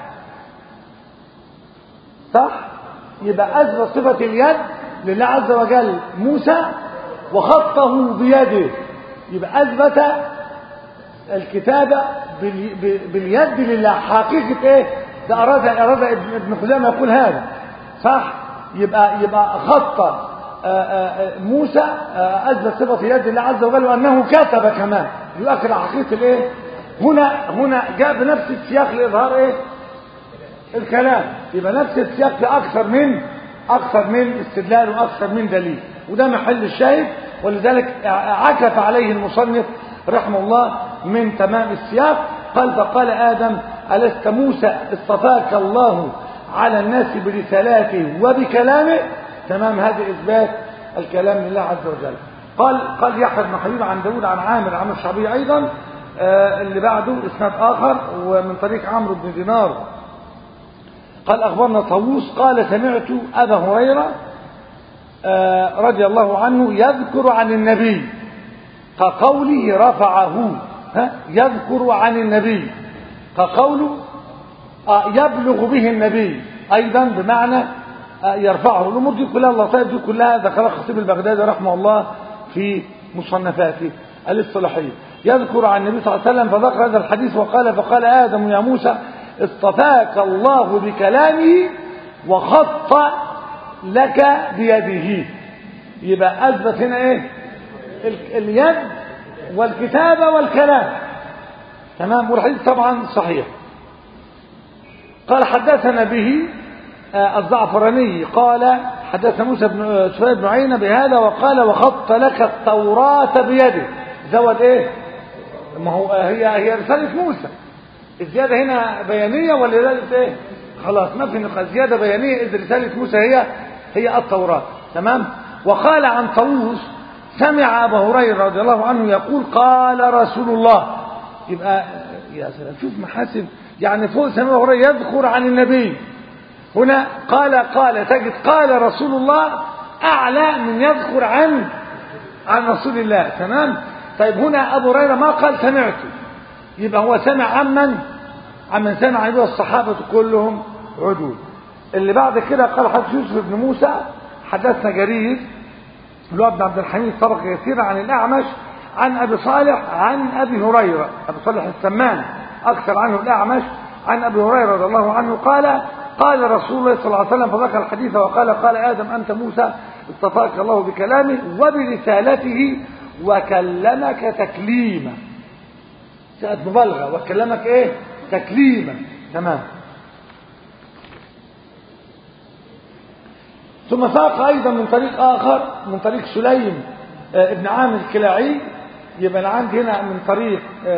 صح يبقى اثبت صفه اليد لله عز وجل موسى وخطه بيده يبقى اثبت الكتابه باليد لله حقيقه ايه ده اراد اراد ابن خزامه يقول هذا صح يبقى يبقى خط موسى اثبت صفه يد الله عز وجل وانه كتب كمان يؤكد على حقيقه الايه هنا هنا جاء بنفس السياق لاظهار ايه الكلام يبقى نفس السياق اكثر من اكثر من استدلال واكثر من دليل وده محل الشاهد ولذلك عكف عليه المصنف رحمه الله من تمام السياق قال فقال ادم الست موسى اصطفاك الله على الناس برسالاته وبكلامه تمام هذا إثبات الكلام لله عز وجل قال قال يحيى بن حبيب عن داود عن عامر عن الشعبي أيضا آه اللي بعده إسناد آخر ومن طريق عمرو بن دينار قال أخبرنا طاووس قال سمعت أبا هريرة آه رضي الله عنه يذكر عن النبي كقوله رفعه ها يذكر عن النبي كقوله آه يبلغ به النبي أيضا بمعنى آه يرفعه الأمور دي كلها اللطائف دي كلها ذكرها الخطيب البغدادي رحمه الله في مصنفاته الاصطلاحية يذكر عن النبي صلى الله عليه وسلم فذكر هذا الحديث وقال فقال آدم يا موسى اصطفاك الله بكلامه وخط لك بيده يبقى أثبت هنا إيه اليد والكتابة والكلام تمام والحديث طبعا صحيح قال حدثنا به الزعفراني قال حدثنا موسى بن سفيان بن عيينة بهذا وقال وخط لك التوراة بيده زود ايه ما هو هي هي رسالة موسى الزيادة هنا بيانية ولا رسالة ايه خلاص ما في نقاش زيادة بيانية إذ رسالة موسى هي هي التوراة تمام وقال عن طاووس سمع أبا هريرة رضي الله عنه يقول قال رسول الله يبقى يا سلام شوف محاسن يعني فوق سمع أبو هريرة يذكر عن النبي هنا قال قال تجد قال رسول الله أعلى من يذكر عن عن رسول الله تمام طيب هنا أبو هريرة ما قال سمعته يبقى هو سمع عمن عمن سمع به الصحابة كلهم عدول اللي بعد كده قال حدث يوسف بن موسى حدثنا جرير اللي هو ابن عبد الحميد طبق يسير عن الأعمش عن أبي صالح عن أبي هريرة أبي صالح السمان أكثر عنه الأعمش عن أبي هريرة رضي الله عنه قال قال رسول الله صلى الله عليه وسلم فذكر الحديث وقال قال آدم أنت موسى اصطفاك الله بكلامه وبرسالته وكلمك تكليما سأت مبالغة وكلمك ايه تكليما تمام ثم ساق أيضا من طريق آخر من طريق سليم ابن عامر الكلاعي يبقى أنا عندي هنا من طريق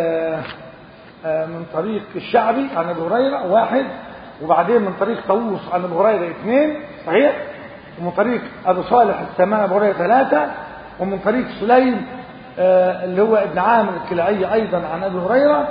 من طريق الشعبي عن أبي هريرة واحد وبعدين من طريق طاووس عن أبي هريرة اثنين صحيح ومن طريق أبي صالح السمان أبي هريرة ثلاثة ومن طريق سليم اللي هو ابن عامر الكلاعي أيضا عن أبي هريرة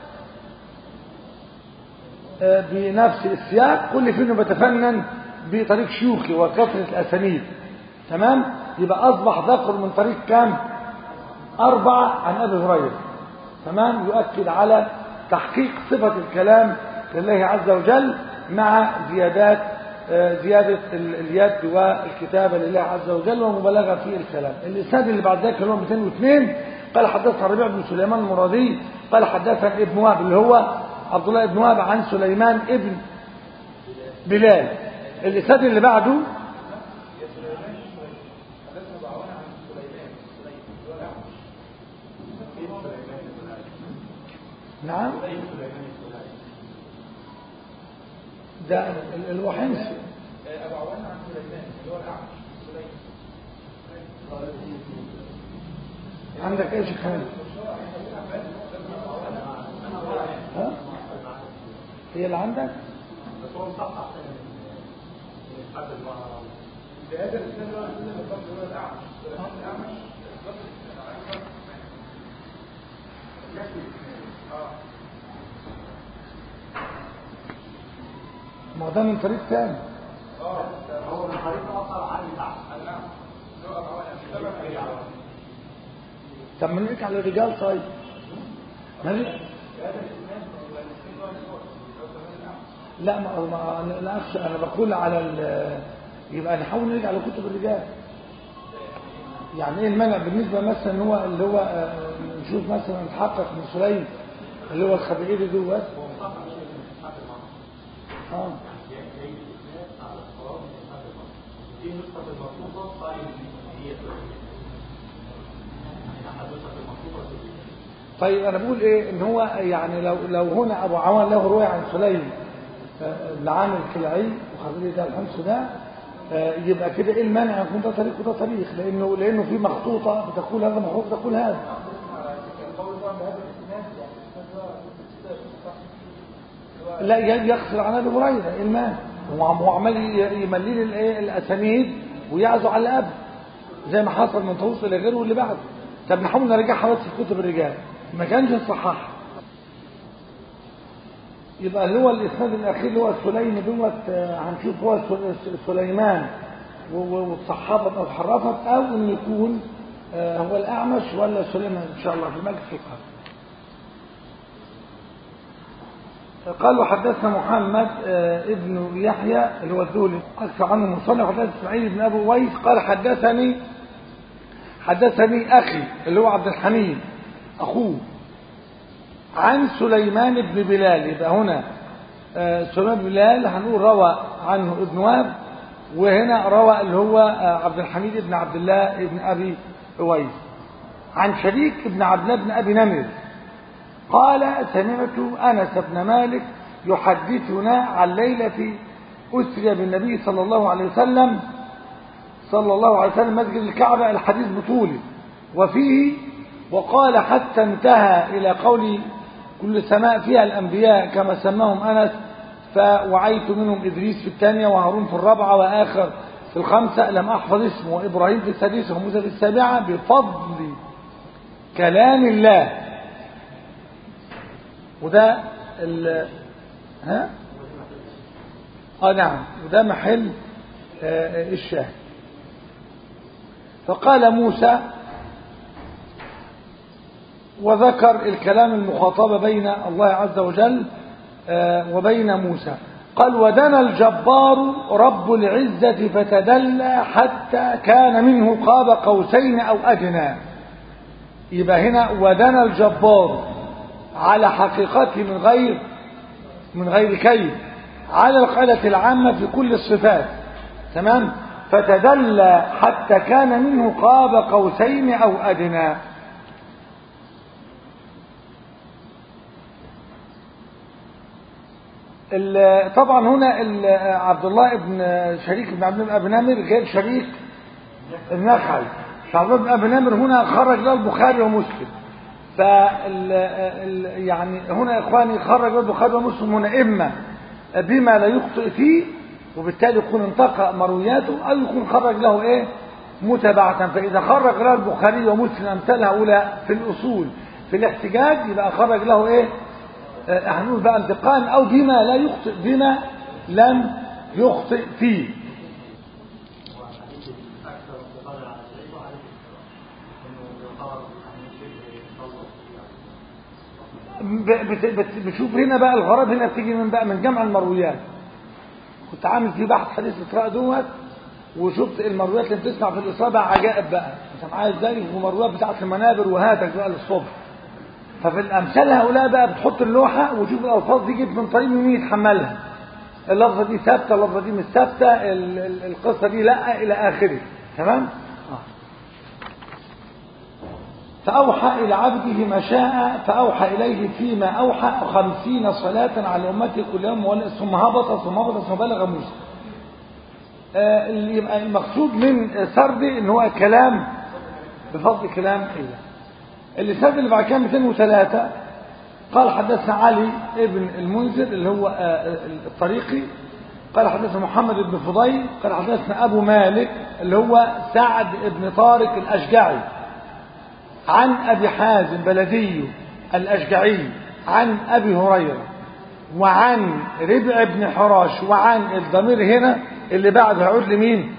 بنفس السياق كل فيهم بتفنن بطريق شيوخي وكثرة الأسانيد تمام يبقى أصبح ذكر من طريق كام أربعة عن أبي هريرة تمام يؤكد على تحقيق صفة الكلام لله عز وجل مع زيادات زيادة اليد والكتابة لله عز وجل ومبالغة في الكلام الإسناد اللي بعد ذلك اللي هو 202 قال حدثنا ربيع بن سليمان المرادي قال حدثنا ابن وهب اللي هو عبد الله بن وهب عن سليمان ابن بلال الإسناد اللي بعده نعم ده اللي هو حمص ابو عوان عن سليمان اللي هو الاعمش سليمان عندك ايش كمان ها هي اللي عندك بس هو مصحح بهذا الاسلام اللي هو الاسلام بالضبط هو الاعمش سليمان الاعمش ما ده من طريق تاني اه هو من طريق اخر عن الاعمش نعم هو ابو عوان طب ما نرجع للرجال طيب ما نرجع لا ما ما انا لا اخشى انا بقول على ال يبقى نحاول نرجع لكتب الرجال يعني ايه المنع بالنسبه مثلا ان هو اللي هو آه، نشوف مثلا الحقق من سليم اللي هو الخبيئي دوت اه دي نسخة المطلوبة قال هي حدثت المطلوبة طيب انا بقول ايه ان هو يعني لو لو هنا ابو عوان له روايه عن سليم آه، العامل الكلعي وخبيري ده الحمص ده آه، يبقى كده ايه المانع يكون ده طريق وده طريق لانه لانه في مخطوطه بتقول هذا مخطوط بتقول هذا لا ي- يقصر عن ابي هريره إيه المانع هو عمال يملي لي الايه الاسانيد ويعزو على الاب زي ما حصل من طاووس الى غيره واللي بعده طب نحاول نرجعها بس في كتب الرجال ما كانش صححها يبقى اللي هو الاسناد الاخير اللي هو سليم دوت هنشوف هو سليمان والصحابه او حرفت او ان يكون هو الاعمش ولا سليمان ان شاء الله في المجلس الفقه قالوا حدثنا محمد ابن يحيى اللي هو الدولي اكثر عنه مصنف حدث اسماعيل بن ابو ويس قال حدثني حدثني اخي اللي هو عبد الحميد اخوه عن سليمان بن بلال يبقى هنا سليمان بن بلال هنقول روى عنه ابن وهب وهنا روى اللي هو عبد الحميد بن عبد الله بن ابي اويس عن شريك بن عبد الله بن ابي نمر قال سمعت انس بن مالك يحدثنا عن ليله اسري بالنبي صلى الله عليه وسلم صلى الله عليه وسلم مسجد الكعبه الحديث بطوله وفيه وقال حتى انتهى الى قول كل سماء فيها الانبياء كما سماهم انس فوعيت منهم ادريس في الثانيه وهارون في الرابعه واخر في الخمسه لم احفظ اسمه وابراهيم في السادسه وموسى في السابعه بفضل كلام الله وده ال ها اه نعم وده محل آه الشاهد فقال موسى وذكر الكلام المخاطبة بين الله عز وجل آه وبين موسى قال ودنا الجبار رب العزة فتدلى حتى كان منه قاب قوسين أو أدنى يبقى هنا ودنا الجبار على حقيقته من غير من غير كيد على القاعدة العامة في كل الصفات تمام فتدلى حتى كان منه قاب قوسين أو أدنى طبعا هنا عبد الله بن شريك بن عبد الله بن نمر غير شريك النخعي فعبد الله بن ابي نمر هنا خرج له البخاري ومسلم ف يعني هنا يا اخواني خرج له البخاري ومسلم هنا اما بما لا يخطئ فيه وبالتالي يكون انتقى مروياته او يكون خرج له ايه متابعة فاذا خرج له البخاري ومسلم امثال هؤلاء في الاصول في الاحتجاج يبقى خرج له ايه هنقول بقى انتقام او بما لا يخطئ بما لم يخطئ فيه بتشوف هنا بقى الغرض هنا بتيجي من بقى من جمع المرويات كنت عامل في بحث حديث اسراء دوت وشفت المرويات اللي بتسمع في الاسراء بقى عجائب بقى انت معايا ازاي ومرويات بتاعت المنابر وهاتك بقى للصبح ففي الامثال هؤلاء بقى بتحط اللوحه وتشوف الالفاظ دي جت من طريق مين يتحملها اللفظه دي ثابته اللفظه دي مش ثابته القصه دي لا الى اخره تمام فأوحى إلى عبده ما شاء فأوحى إليه فيما أوحى خمسين صلاة على أمته كل يوم ثم هبط ثم هبط ثم بلغ موسى آه يبقى المقصود من سردي ان هو كلام بفضل كلام الله الإسناد اللي بعد كده 203 قال حدثنا علي ابن المنذر اللي هو الطريقي قال حدثنا محمد بن فضيل قال حدثنا أبو مالك اللي هو سعد بن طارق الأشجعي عن أبي حازم بلدي الأشجعي عن أبي هريرة وعن ربع بن حراش وعن الضمير هنا اللي بعده هيعود لمين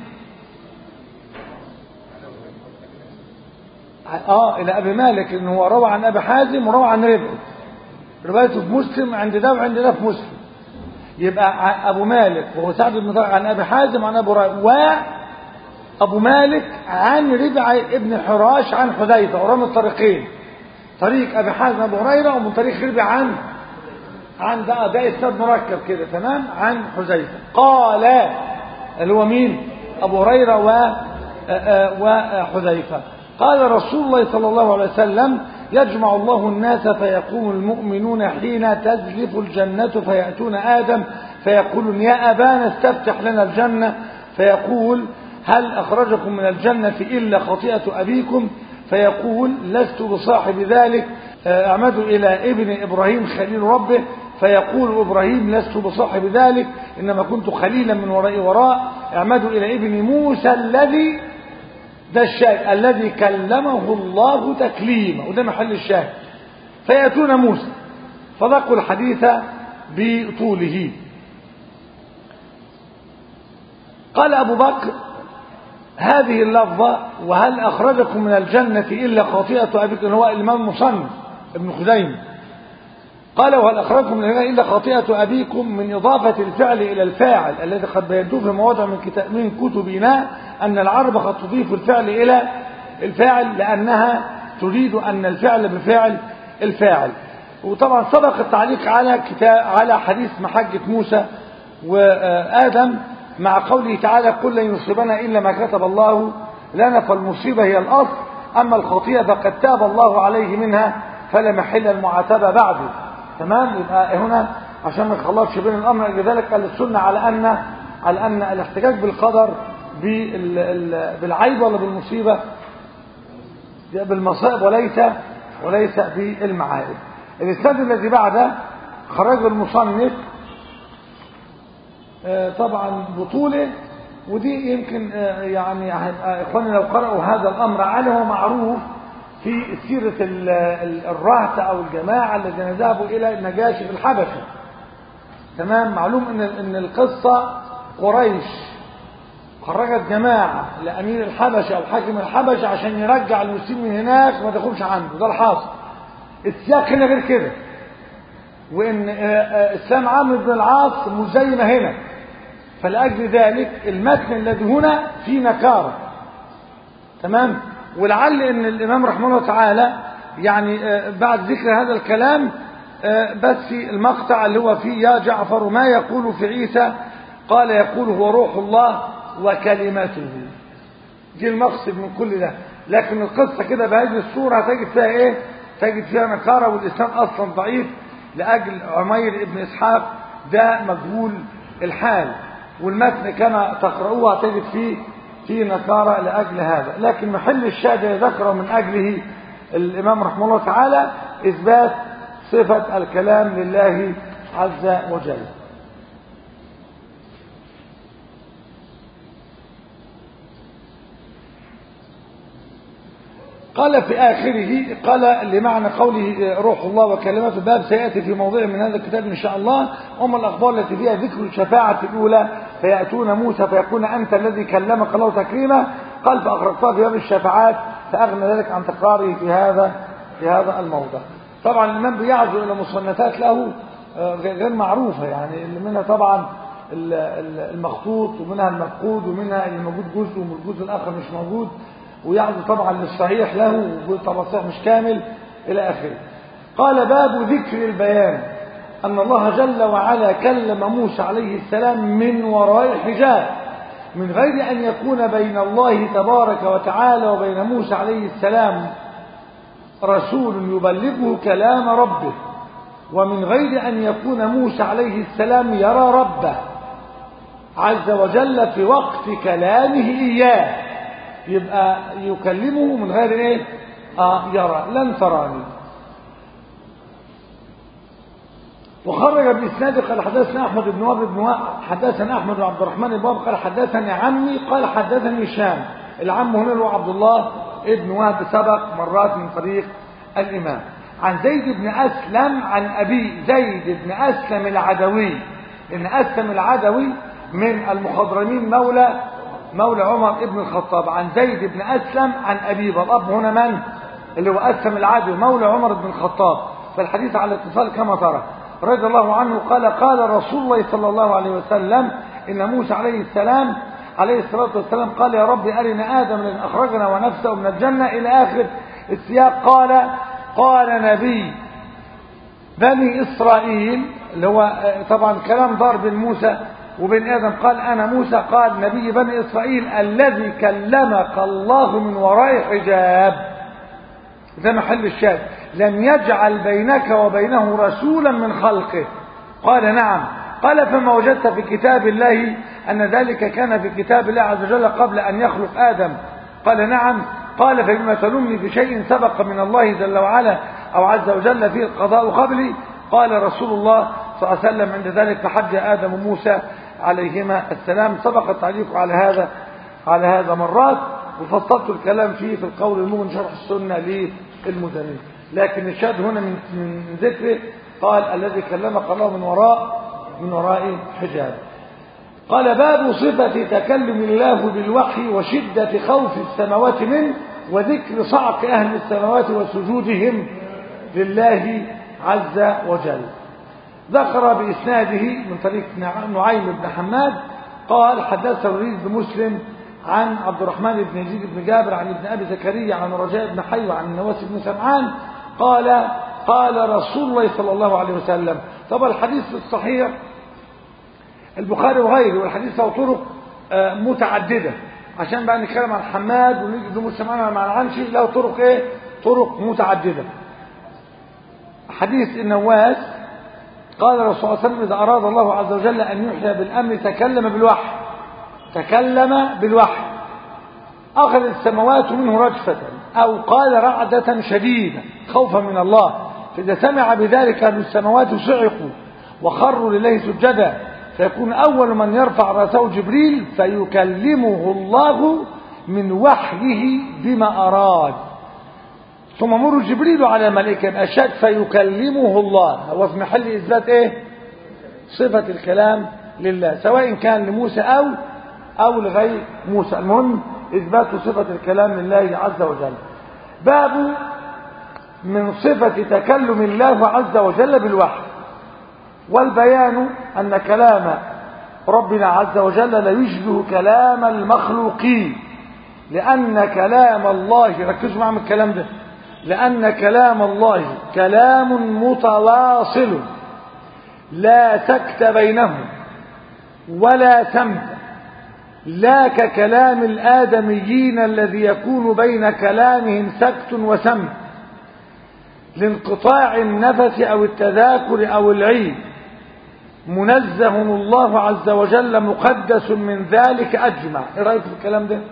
اه الى ابي مالك ان هو روى عن ابي حازم وروى عن ربع روايته في مسلم عند ده وعند ده في مسلم يبقى ابو مالك وهو سعد بن طارق عن ابي حازم عن ابو هريره وابو مالك عن ربع ابن حراش عن حذيفه ورمى الطريقين طريق ابي حازم ابو هريره ومن طريق ربع عن عن ده ده اسناد مركب كده تمام عن حذيفه قال اللي هو مين ابو هريره و وحذيفه قال رسول الله صلى الله عليه وسلم يجمع الله الناس فيقوم المؤمنون حين تزلف الجنة فيأتون آدم فيقولون يا أبانا استفتح لنا الجنة فيقول هل أخرجكم من الجنة إلا خطيئة أبيكم فيقول لست بصاحب ذلك اعمدوا إلى ابن إبراهيم خليل ربه فيقول إبراهيم لست بصاحب ذلك إنما كنت خليلا من وراء وراء اعمدوا إلى ابن موسى الذي ده الشاهد الذي كلمه الله تكليما وده محل الشاهد فيأتون موسى فذكروا الحديث بطوله قال أبو بكر هذه اللفظة وهل أخرجكم من الجنة إلا خاطئة أبيكم هو الإمام المصنف ابن خزيمة قال وهل أخرجكم من الجنة إلا خاطئة أبيكم من إضافة الفعل إلى الفاعل الذي قد بينته في مواضع من, كتاب من كتبنا أن العرب قد تضيف الفعل إلى الفاعل لأنها تريد أن الفعل بفعل الفاعل وطبعا سبق التعليق على كتاب على حديث محجة موسى وآدم مع قوله تعالى قل لن يصيبنا إلا ما كتب الله لنا فالمصيبة هي الأصل أما الخطيئة فقد تاب الله عليه منها فلا محل المعاتبة بعده تمام يبقى هنا عشان ما نخلطش بين الأمر لذلك قال السنة على أن على أن الاحتجاج بالقدر بالعيب ولا بالمصيبة بالمصائب وليس وليس بالمعائب الإسناد الذي بعده خرج المصنف طبعا بطوله ودي يمكن يعني اخواني لو قرأوا هذا الامر عليه هو معروف في سيرة الرهط او الجماعة الذين ذهبوا الى النجاشي في الحبشة تمام معلوم ان ان القصة قريش خرجت جماعة لامير الحبشة او حاكم الحبشة عشان يرجع المسلمين هناك ما تاخدش عنده ده الحاصل السياق هنا غير كده وان اسلام عمرو بن العاص مش زي ما هنا فلأجل ذلك المتن الذي هنا فيه نكارة تمام ولعل ان الامام رحمه الله تعالى يعني بعد ذكر هذا الكلام بس المقطع اللي هو فيه يا جعفر ما يقول في عيسى قال يقول هو روح الله وكلمته دي المقصد من كل ده لكن القصة كده بهذه الصورة هتجد فيها ايه تجد فيها نكارة والإسلام أصلا ضعيف لأجل عمير ابن إسحاق ده مجهول الحال والمتن كما تقرأوها تجد فيه في نكارة لأجل هذا لكن محل الشاهد ذكر من أجله الإمام رحمه الله تعالى إثبات صفة الكلام لله عز وجل قال في آخره قال لمعنى قوله روح الله وكلمات الباب سيأتي في موضع من هذا الكتاب إن شاء الله أما الأخبار التي فيها ذكر الشفاعة الأولى فيأتون موسى فيكون أنت الذي كلمك الله تكريما قال فأخرجتها في باب الشفاعات فأغنى ذلك عن تكراره في هذا في هذا الموضع طبعا الإمام بيعزو إلى مصنفات له غير معروفة يعني اللي منها طبعا المخطوط ومنها المفقود ومنها اللي موجود جزء والجزء الآخر مش موجود ويعزو طبعا للصحيح له طبعا صحيح مش كامل إلى آخره قال باب ذكر البيان أن الله جل وعلا كلم موسى عليه السلام من وراء حجاب من غير أن يكون بين الله تبارك وتعالى وبين موسى عليه السلام رسول يبلغه كلام ربه ومن غير أن يكون موسى عليه السلام يرى ربه عز وجل في وقت كلامه إياه يبقى يكلمه من غير ايه آه يرى لن تراني وخرج بإسناد قال حدثنا أحمد بن وهب بن وهب حدثنا أحمد بن عبد الرحمن بن وهب قال حدثني عمي قال حدثني هشام العم هنا هو عبد الله ابن وهب سبق مرات من طريق الإمام عن زيد بن أسلم عن أبي زيد بن أسلم العدوي إن أسلم العدوي من المخضرمين مولى مولى عمر ابن الخطاب عن زيد بن أسلم عن أبيه والأب هنا من اللي هو أسلم العدوي مولى عمر بن الخطاب فالحديث على اتصال كما ترى رضي الله عنه قال قال رسول الله صلى الله عليه وسلم إن موسى عليه السلام عليه الصلاة والسلام قال يا رب أرنا آدم لأن أخرجنا ونفسه من الجنة إلى آخر السياق قال قال نبي بني إسرائيل اللي هو طبعا كلام ضار بين موسى وبين آدم قال أنا موسى قال نبي بني إسرائيل الذي كلمك الله من وراء حجاب ده محل الشاهد لم يجعل بينك وبينه رسولا من خلقه قال نعم قال فما وجدت في كتاب الله أن ذلك كان في كتاب الله عز وجل قبل أن يخلق آدم قال نعم قال فبما تلومني بشيء سبق من الله جل وعلا أو عز وجل فيه القضاء قبلي قال رسول الله صلى الله عليه وسلم عند ذلك فحج آدم وموسى عليهما السلام سبق التعليق على هذا على هذا مرات وفصلت الكلام فيه في القول المؤمن شرح السنة للمزني لكن الشاهد هنا من من ذكره قال الذي كلمك الله من وراء من وراء حجاب قال باب صفة تكلم الله بالوحي وشدة خوف السماوات منه وذكر صعق أهل السماوات وسجودهم لله عز وجل ذكر بإسناده من طريق نعيم بن حماد قال حدث الوليد بن مسلم عن عبد الرحمن بن يزيد بن جابر عن ابن أبي زكريا عن رجاء بن حي عن النواس بن سمعان قال قال رسول الله صلى الله عليه وسلم طبعا الحديث الصحيح البخاري وغيره والحديث له طرق متعددة عشان بقى نتكلم عن حماد ونيجي بن سمعان مع العنشي له طرق ايه طرق متعددة حديث النواس قال الرسول صلى الله عليه وسلم إذا أراد الله عز وجل أن يحيى بالأمر تكلم بالوحي تكلم بالوحي أخذ السماوات منه رجفة أو قال رعدة شديدة خوفا من الله فإذا سمع بذلك أهل السماوات صعقوا وخروا لله سجدا فيكون أول من يرفع رأسه جبريل فيكلمه الله من وحيه بما أراد ثم مر جبريل على ملائكة أشد فيكلمه الله هو في محل إثبات إيه صفة الكلام لله سواء كان لموسى أو أو لغير موسى المهم إثبات صفة الكلام لله عز وجل باب من صفة تكلم الله عز وجل بالوحي والبيان أن كلام ربنا عز وجل لا يشبه كلام المخلوقين لأن كلام الله ركزوا معي من الكلام ده لأن كلام الله كلام متواصل لا سكت بينهم ولا سمت لا ككلام الآدميين الذي يكون بين كلامهم سكت وسمت لانقطاع النفس أو التذاكر أو العيد منزه الله عز وجل مقدس من ذلك أجمع إيه رأيك في الكلام ده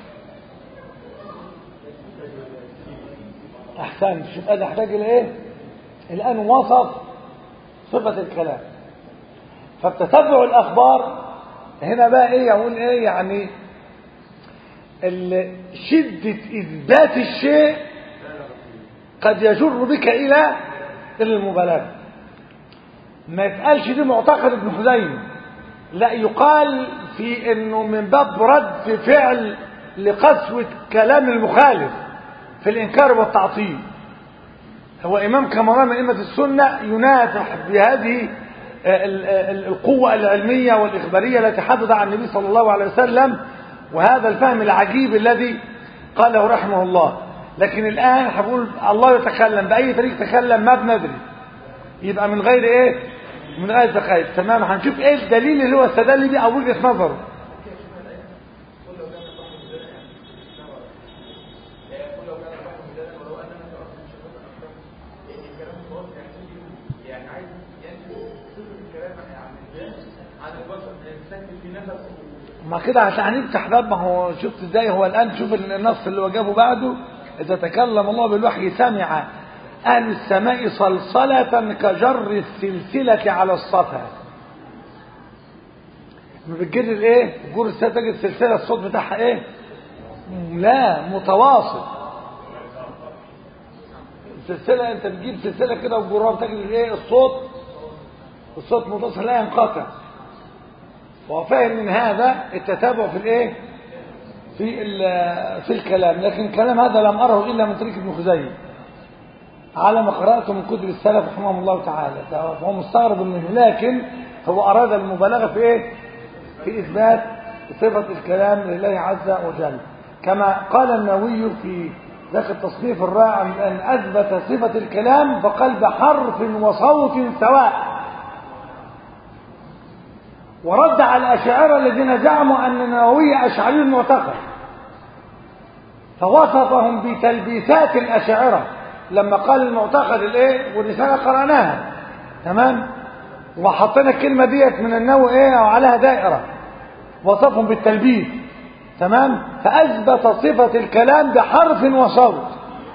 أحسن شوف هذا أحتاج إلى إيه الآن وصف صفة الكلام فبتتبع الأخبار هنا بقى إيه يقول إيه يعني شدة إثبات الشيء قد يجر بك إلى إلى المبالغة ما يتقالش دي معتقد ابن خزيمة لا يقال في انه من باب رد فعل لقسوة كلام المخالف في الانكار والتعطيل هو امام كما من ائمه السنه ينافح بهذه القوه العلميه والاخباريه التي حدث عن النبي صلى الله عليه وسلم وهذا الفهم العجيب الذي قاله رحمه الله لكن الان هقول الله يتكلم باي طريق تكلم ما بندري يبقى من غير ايه من غير تخيل تمام هنشوف ايه الدليل اللي هو استدل بيه او وجهه نظره ما كده عشان هنفتح باب ما هو شفت ازاي هو الان شوف النص اللي هو جابه بعده اذا تكلم الله بالوحي سمع اهل السماء صلصلة كجر السلسلة على الصفا ما بتجر الايه جر السلسلة تجد السلسلة الصوت بتاعها ايه لا متواصل السلسلة انت بتجيب سلسلة كده وجرها بتجد الايه الصوت الصوت متصل لا ينقطع وهو فاهم من هذا التتابع في الايه في في الكلام لكن الكلام هذا لم اره الا من طريق ابن خزيمه على ما قراته من كتب السلف رحمهم الله تعالى فهو مستغرب منه لكن هو اراد المبالغه في ايه في اثبات صفه الكلام لله عز وجل كما قال النووي في ذاك التصنيف الرائع ان اثبت صفه الكلام فقال بحرف وصوت سواء ورد على الأشاعرة الذين زعموا أن النووي أشعري المعتقد فوصفهم بتلبيسات الأشاعرة لما قال المعتقد الايه والرسالة قرأناها تمام وحطينا الكلمة ديت من النووي ايه او عليها دائرة وصفهم بالتلبيس تمام فأثبت صفة الكلام بحرف وصوت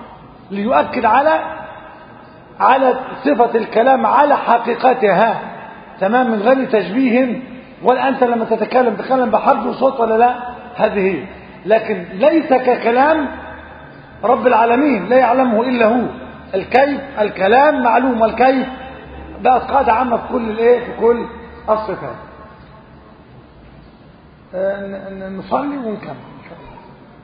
ليؤكد على على صفة الكلام على حقيقتها تمام من غير تشبيه ولا أنت لما تتكلم تتكلم بحرف وصوت ولا لا هذه هي لكن ليس ككلام رب العالمين لا يعلمه إلا هو الكيف الكلام معلوم والكيف بقت قاعدة عامة في كل الايه في كل الصفات آه، ن- ن- نصلي ونكمل إن شاء الله.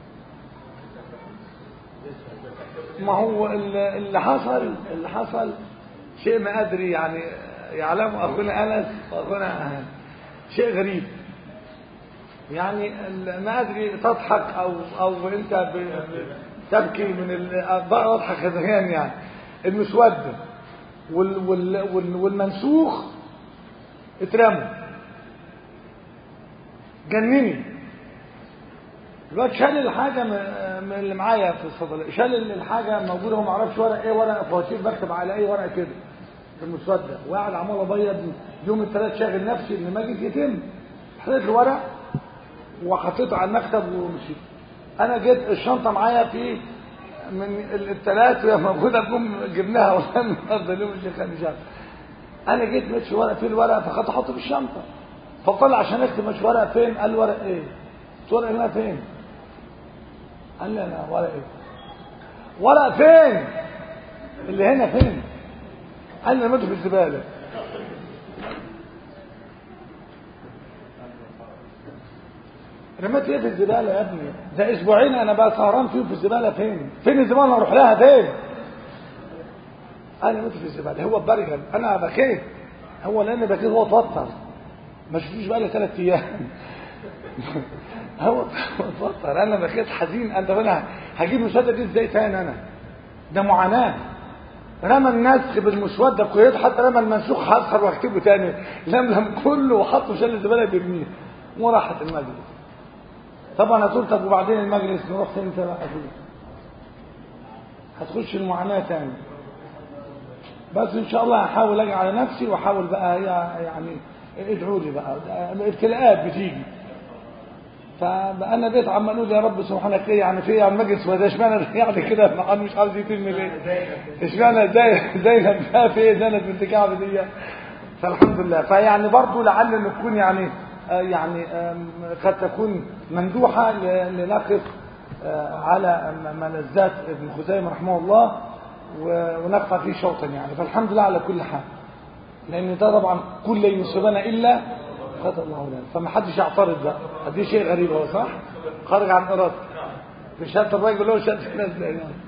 ما هو ال- اللي حصل اللي حصل شيء ما أدري يعني يعلمه أخونا أنس وأخونا شيء غريب يعني ال- ما أدري تضحك أو أو أنت ب- ب- تبكي من ال- بقى أضحك هذيان يعني المسودة وال وال وال والمنسوخ اترموا جنني الواد شال الحاجه من من اللي معايا في الصيدليه شال الحاجه موجوده هو ما اعرفش ورق ايه ورق فواتير بكتب على اي ورق كده في المسوده وقاعد عمال ابيض يوم الثلاث شاغل نفسي ان ماجد يتم حطيت الورق وحطيته على المكتب ومشيت انا جيت الشنطه معايا في من الثلاث وهي موجوده نقوم جبناها والله النهارده اليوم الشيخ انا شاف انا جيت مش ورق في الورق فخدت احطه في الشنطه فطلع عشان اكتب مش ورق فين قال ورق ايه قلت ورق هنا فين قال لي انا ورق ايه ورق فين اللي هنا فين قال لي رميته في الزباله رميت ايه في الزباله يا ابني ده اسبوعين انا بقى سهران فيه في الزباله فين فين الزباله انا اروح لها فين انا رميته في الزباله هو برجل انا بكيت هو لان بكيت هو اتوتر ما شفتوش بقى لي ثلاث ايام هو اتوتر انا بكيت حزين انت انا هجيب المسوده دي ازاي تاني انا ده معاناه رمى النسخ بالمسوده بقيته حتى رمى المنسوخ هسخر واكتبه تاني لملم كله وحطه شال الزباله بيرميه وراحت المجلس طبعا هتقول طب وبعدين المجلس نروح فين انت بقى فيه هتخش المعاناه تاني بس ان شاء الله هحاول اجي على نفسي واحاول بقى يعني ادعوا لي بقى ابتلاءات بتيجي فانا بقيت عمال اقول يا رب سبحانك ايه يعني في يعني المجلس وده اشمعنى يعني كده انا مش عاوز يتم ليه اشمعنى زي زينب ده في ايه زينب بنت كعب دي فالحمد لله فيعني برضه لعل نكون يعني آه يعني آه قد تكون مندوحه لنقف آه على ملذات ابن خزيمه رحمه الله ونقف فيه شوطا يعني فالحمد لله على كل حال لان ده طبعا كل لا يصيبنا الا قدر الله لنا فما حدش يعترض بقى دي شيء غريب هو صح خارج عن ارادته في شهاده الراجل له شهاده الناس ده يعني